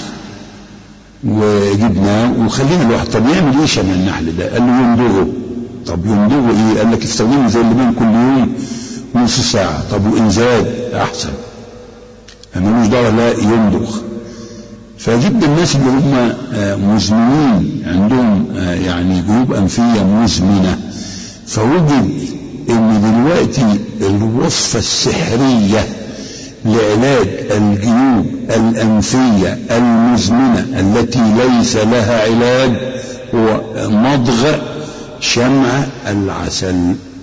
وجبناه وخلينا الواحد طب يعمل ايه شمع النحل ده؟ قال له يندغه طب يندغه ايه؟ قال لك استخدمه زي اللبان كل يوم نص ساعة طب وإن زاد أحسن ملوش دعوة لا يندغ فجبنا الناس اللي هم مزمنين عندهم يعني جيوب أنفية مزمنة فوجد ان دلوقتي الوصفة السحرية لعلاج الجيوب الأنفية المزمنة التي ليس لها علاج هو مضغ شمع العسل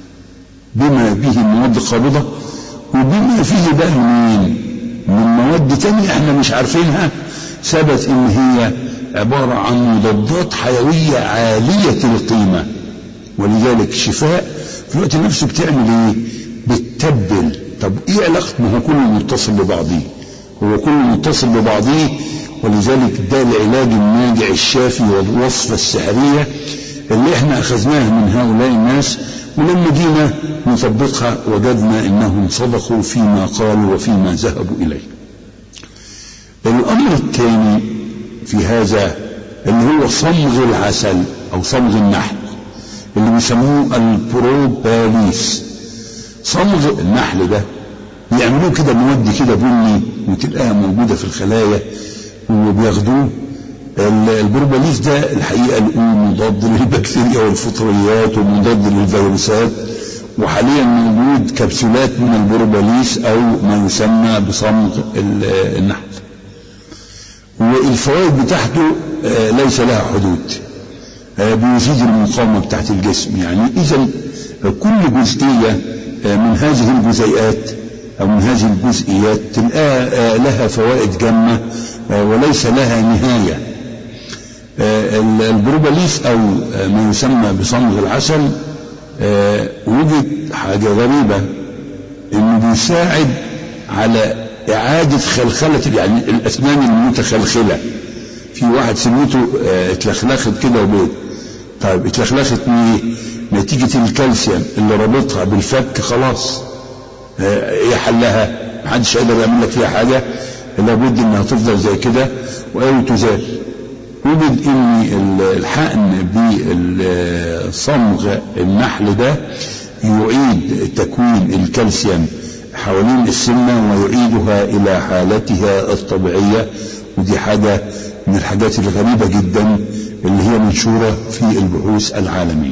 بما به مواد قابضة وبما فيه بقى منين من مواد تانية احنا مش عارفينها ثبت ان هي عبارة عن مضادات حيوية عالية القيمة ولذلك شفاء في الوقت نفسه بتعمل ايه بتتبل طب ايه علاقة ما هو كله متصل ببعضيه هو كله متصل ببعضيه ولذلك ده العلاج الناجع الشافي والوصفة السحرية اللي احنا اخذناها من هؤلاء الناس ولما جينا نطبقها وجدنا انهم صدقوا فيما قالوا وفيما ذهبوا اليه الامر الثاني في هذا اللي هو صمغ العسل او صمغ النحل اللي بيسموه البروباليس صمغ النحل ده بيعملوه كده مواد كده بني وتلاقيها موجوده في الخلايا وبياخدوه البروباليس ده الحقيقه لقوه مضاد للبكتيريا والفطريات ومضاد للفيروسات وحاليا موجود كبسولات من البروباليس او ما يسمى بصمغ النحل والفوائد بتاعته ليس لها حدود بيزيد المقاومة بتاعت الجسم يعني إذا كل جزئية من هذه الجزيئات أو من هذه الجزئيات تلقاها لها فوائد جمة وليس لها نهاية البروباليس أو ما يسمى بصمغ العسل وجد حاجة غريبة إنه بيساعد على إعادة خلخلة يعني الأسنان المتخلخلة في واحد سنته اتلخلخت كده وبيض طيب اتلخلخت من ايه؟ نتيجة الكالسيوم اللي رابطها بالفك خلاص ايه حلها؟ محدش قادر يعمل لك فيها حاجة لابد انها تفضل زي كده واو تزال وجد ان الحقن بصمغ النحل ده يعيد تكوين الكالسيوم حوالين السنة ويعيدها إلى حالتها الطبيعية ودي حاجة من الحاجات الغريبة جدا اللي هي منشورة في البحوث العالمية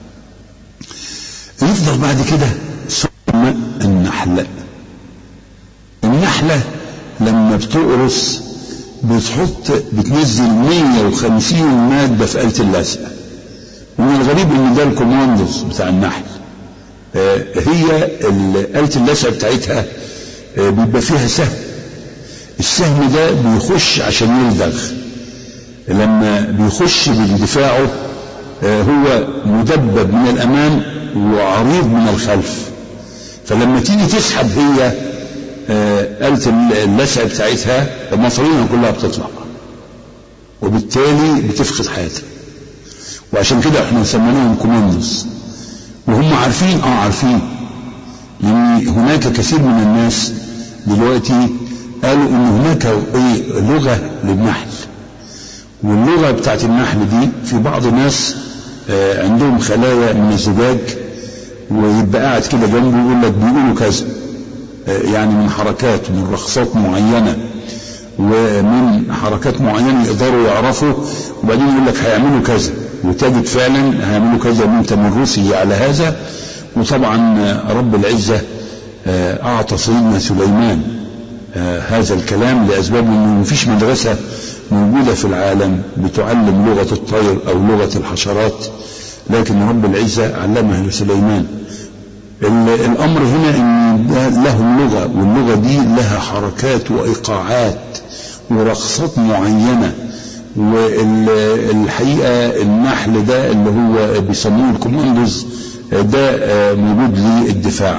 يفضل بعد كده ثم النحلة النحلة لما بتقرص بتحط بتنزل 150 مادة في آلة اللزق ومن الغريب ان ده الكوماندوز بتاع النحل هي آلة اللزق بتاعتها بيبقى فيها سهم السهم ده بيخش عشان يلدغ لما بيخش باندفاعه هو مدبب من الامام وعريض من الخلف فلما تيجي تسحب هي آلة اللسع بتاعتها مصارينها كلها بتطلع وبالتالي بتفقد حياتها وعشان كده احنا سميناهم كوماندوز وهم عارفين اه عارفين لان هناك كثير من الناس دلوقتي قالوا ان هناك ايه لغه للنحل واللغه بتاعت النحل دي في بعض الناس آه عندهم خلايا من الزجاج ويبقى قاعد كده جنبه يقول لك بيقولوا كذا آه يعني من حركات من رقصات معينه ومن حركات معينه يقدروا يعرفوا وبعدين يقول لك هيعملوا كذا وتجد فعلا هيعملوا كذا من تمرسه على هذا وطبعا رب العزه آه اعطى سيدنا سليمان هذا الكلام لاسباب انه مفيش مدرسه موجودة في العالم بتعلم لغة الطير أو لغة الحشرات لكن رب العزة علمها لسليمان الأمر هنا أن لهم لغة واللغة دي لها حركات وإيقاعات ورقصات معينة والحقيقة النحل ده اللي هو بيسموه الكوماندوز ده موجود للدفاع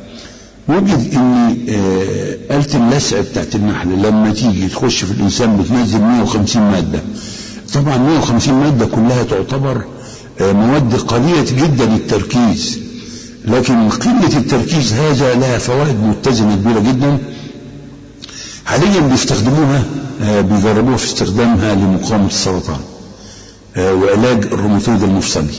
وجد ان آلة اللسع بتاعت النحل لما تيجي تخش في الانسان بتنزل 150 مادة طبعا 150 مادة كلها تعتبر مواد قليلة جدا التركيز لكن قلة التركيز هذا لها فوائد متزنة كبيرة جدا حاليا بيستخدموها بيجربوها في استخدامها لمقاومة السرطان وعلاج الروماتويد المفصلي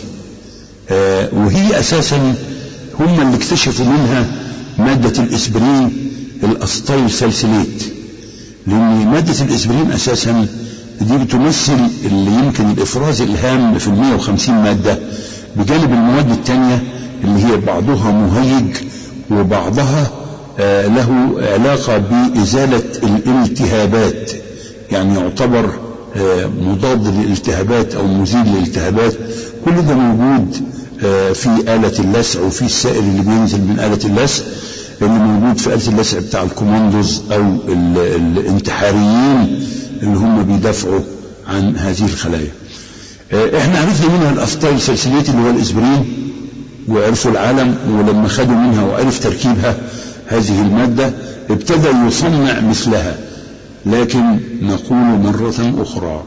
وهي اساسا هم اللي اكتشفوا منها مادة الإسبرين الأسطيل سلسليت لأن مادة الإسبرين أساسا دي بتمثل اللي يمكن الإفراز الهام في ال 150 مادة بجانب المواد التانية اللي هي بعضها مهيج وبعضها آه له علاقة بإزالة الالتهابات يعني يعتبر آه مضاد للالتهابات أو مزيل للالتهابات كل ده موجود آه في آلة اللسع وفي السائل اللي بينزل من آلة اللسع اللي موجود في آلة اللسع بتاع الكوماندوز أو ال الانتحاريين اللي هم بيدافعوا عن هذه الخلايا احنا عرفنا منها الأفطال سلسلية اللي هو الإسبرين وعرفوا العالم ولما خدوا منها وعرف تركيبها هذه المادة ابتدى يصنع مثلها لكن نقول مرة أخرى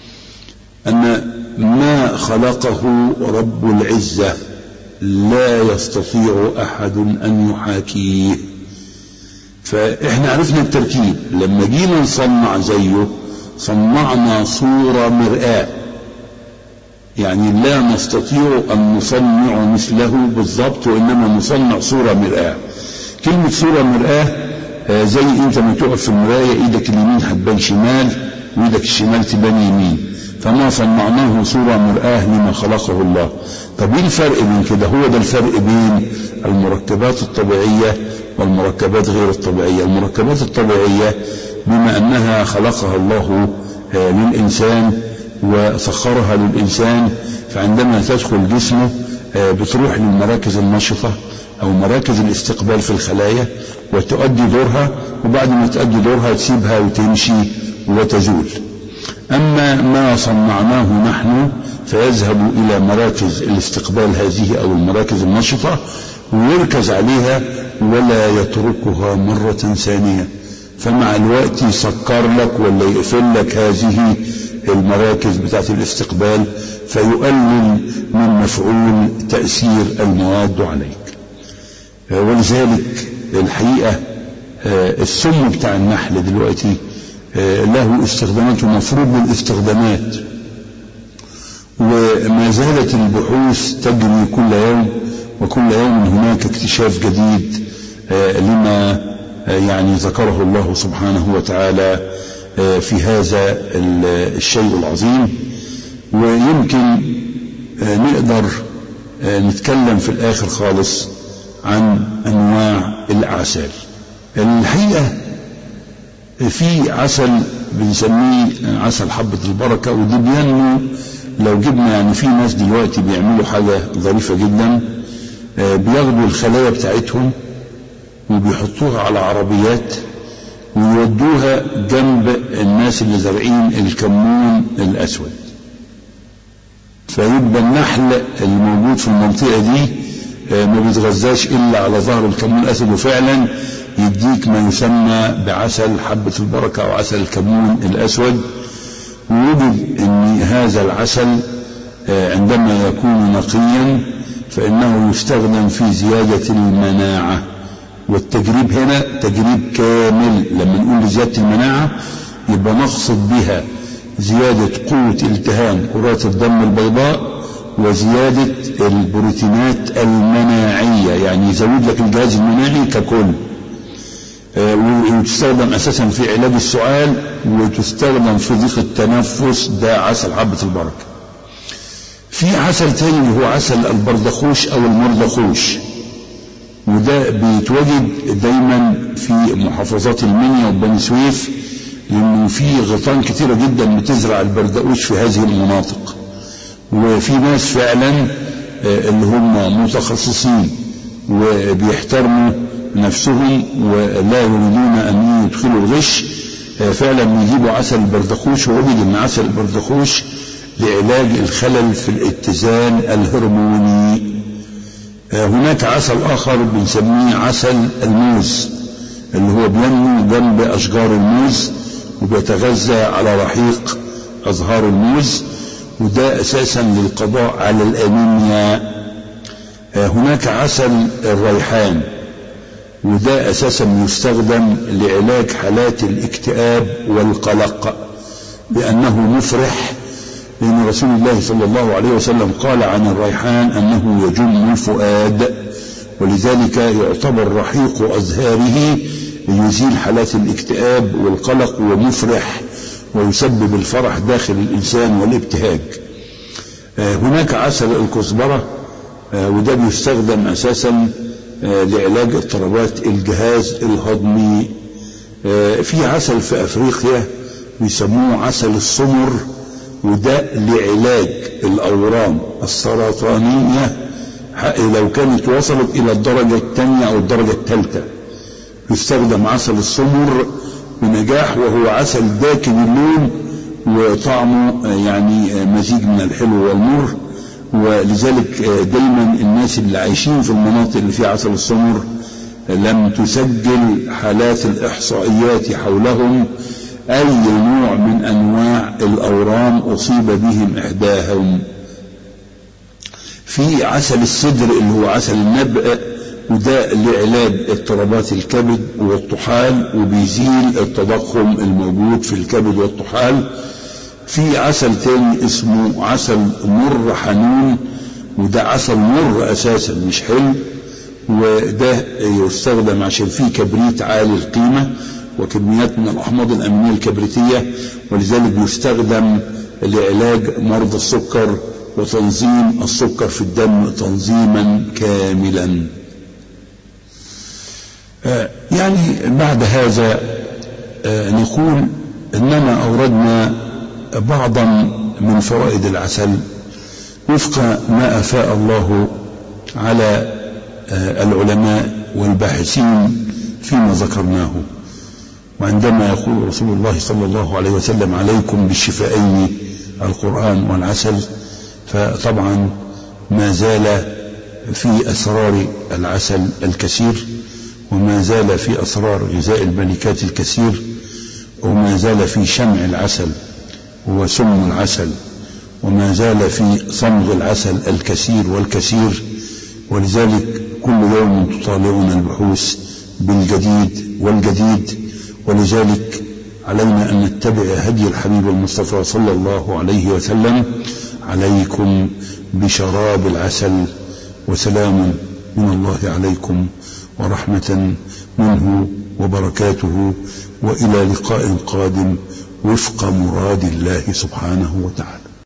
أن ما خلقه رب العزة لا يستطيع أحد أن يحاكيه فإحنا عرفنا التركيب لما جينا نصنع زيه صنعنا صورة مرآة يعني لا نستطيع أن نصنع مثله بالضبط وإنما نصنع صورة مرآة كلمة صورة مرآة آه زي انت ما تقف في المراية ايدك اليمين هتبان شمال وايدك الشمال تبان يمين فما صنعناه صورة مرآة لما خلقه الله طب ايه الفرق بين كده هو ده الفرق بين المركبات الطبيعية والمركبات غير الطبيعية المركبات الطبيعية بما أنها خلقها الله آه للإنسان وسخرها للإنسان فعندما تدخل جسمه آه بتروح للمراكز النشطة أو مراكز الاستقبال في الخلايا وتؤدي دورها وبعد ما تؤدي دورها تسيبها وتمشي وتزول أما ما صنعناه نحن فيذهب إلى مراكز الاستقبال هذه أو المراكز النشطة ويركز عليها ولا يتركها مرة ثانية فمع الوقت يسكر لك ولا يقفل لك هذه المراكز بتاعت الاستقبال فيقلل من مفعول تأثير المواد عليك ولذلك الحقيقة السم بتاع النحل دلوقتي له استخدامات ومفروض بالاستخدامات وما زالت البحوث تجري كل يوم وكل يوم هناك اكتشاف جديد لما يعني ذكره الله سبحانه وتعالى في هذا الشيء العظيم ويمكن نقدر نتكلم في الآخر خالص عن أنواع الأعسال الحقيقة في عسل بنسميه عسل حبة البركة ودي بينمو لو جبنا يعني في ناس دلوقتي بيعملوا حاجة ظريفة جدا بياخدوا الخلايا بتاعتهم وبيحطوها على عربيات ويودوها جنب الناس اللي زارعين الكمون الأسود فيبقى النحل الموجود في المنطقة دي ما بيتغذاش إلا على ظهر الكمون الأسود وفعلا يديك ما يسمى بعسل حبة البركة أو عسل الكمون الأسود ووجد أن هذا العسل عندما يكون نقيا فإنه يستخدم في زيادة المناعة والتجريب هنا تجريب كامل لما نقول زيادة المناعة يبقى نقصد بها زيادة قوة التهام كرات الدم البيضاء وزيادة البروتينات المناعية يعني يزود لك الجهاز المناعي ككل وتستخدم أساسا في علاج السعال وتستخدم في ضيق التنفس ده عسل حبة البركة في عسل تاني اللي هو عسل البردخوش أو المردخوش وده بيتوجد دايما في محافظات المنيا وبني سويف لأنه في غيطان كتيرة جدا بتزرع البردقوش في هذه المناطق وفي ناس فعلا اللي هم متخصصين وبيحترموا نفسهم ولا يريدون أن يدخلوا الغش فعلا بيجيبوا عسل البردخوش ووجد أن عسل البردخوش لعلاج الخلل في الاتزان الهرموني هناك عسل آخر بنسميه عسل الموز اللي هو بينمو جنب أشجار الموز وبيتغذى على رحيق أزهار الموز وده أساسا للقضاء على الأنيميا هناك عسل الريحان وده أساسا يستخدم لعلاج حالات الاكتئاب والقلق لأنه مفرح لأن رسول الله صلى الله عليه وسلم قال عن الريحان أنه يجم الفؤاد ولذلك يعتبر رحيق أزهاره يزيل حالات الاكتئاب والقلق ومفرح ويسبب الفرح داخل الإنسان والابتهاج هناك عسل الكزبرة وده بيستخدم أساسا لعلاج اضطرابات الجهاز الهضمي في عسل في أفريقيا بيسموه عسل السمر وده لعلاج الأورام السرطانية لو كانت وصلت إلى الدرجة الثانية أو الدرجة الثالثة يستخدم عسل السمر بنجاح وهو عسل داكن اللون وطعمه يعني مزيج من الحلو والمر ولذلك دايما الناس اللي عايشين في المناطق اللي فيها عسل السمر لم تسجل حالات الإحصائيات حولهم أي نوع من أنواع الأورام أصيب بهم إحداهم في عسل السدر اللي هو عسل النبأ وده لعلاج اضطرابات الكبد والطحال وبيزيل التضخم الموجود في الكبد والطحال في عسل تاني اسمه عسل مر حنون وده عسل مر اساسا مش حلو وده يستخدم عشان فيه كبريت عالي القيمة وكميات من الأحماض الأمينية الكبريتية ولذلك بيستخدم لعلاج مرضى السكر وتنظيم السكر في الدم تنظيما كاملا يعني بعد هذا نقول اننا اوردنا بعضا من فوائد العسل وفق ما افاء الله على العلماء والباحثين فيما ذكرناه وعندما يقول رسول الله صلى الله عليه وسلم عليكم بالشفائين القرآن والعسل فطبعا ما زال في أسرار العسل الكثير وما زال في أسرار غذاء الملكات الكثير وما زال في شمع العسل وسم العسل وما زال في صمغ العسل الكثير والكثير ولذلك كل يوم تطالعنا البحوث بالجديد والجديد ولذلك علينا أن نتبع هدي الحبيب المصطفى صلى الله عليه وسلم عليكم بشراب العسل وسلام من الله عليكم ورحمة منه وبركاته وإلى لقاء قادم وفق مراد الله سبحانه وتعالى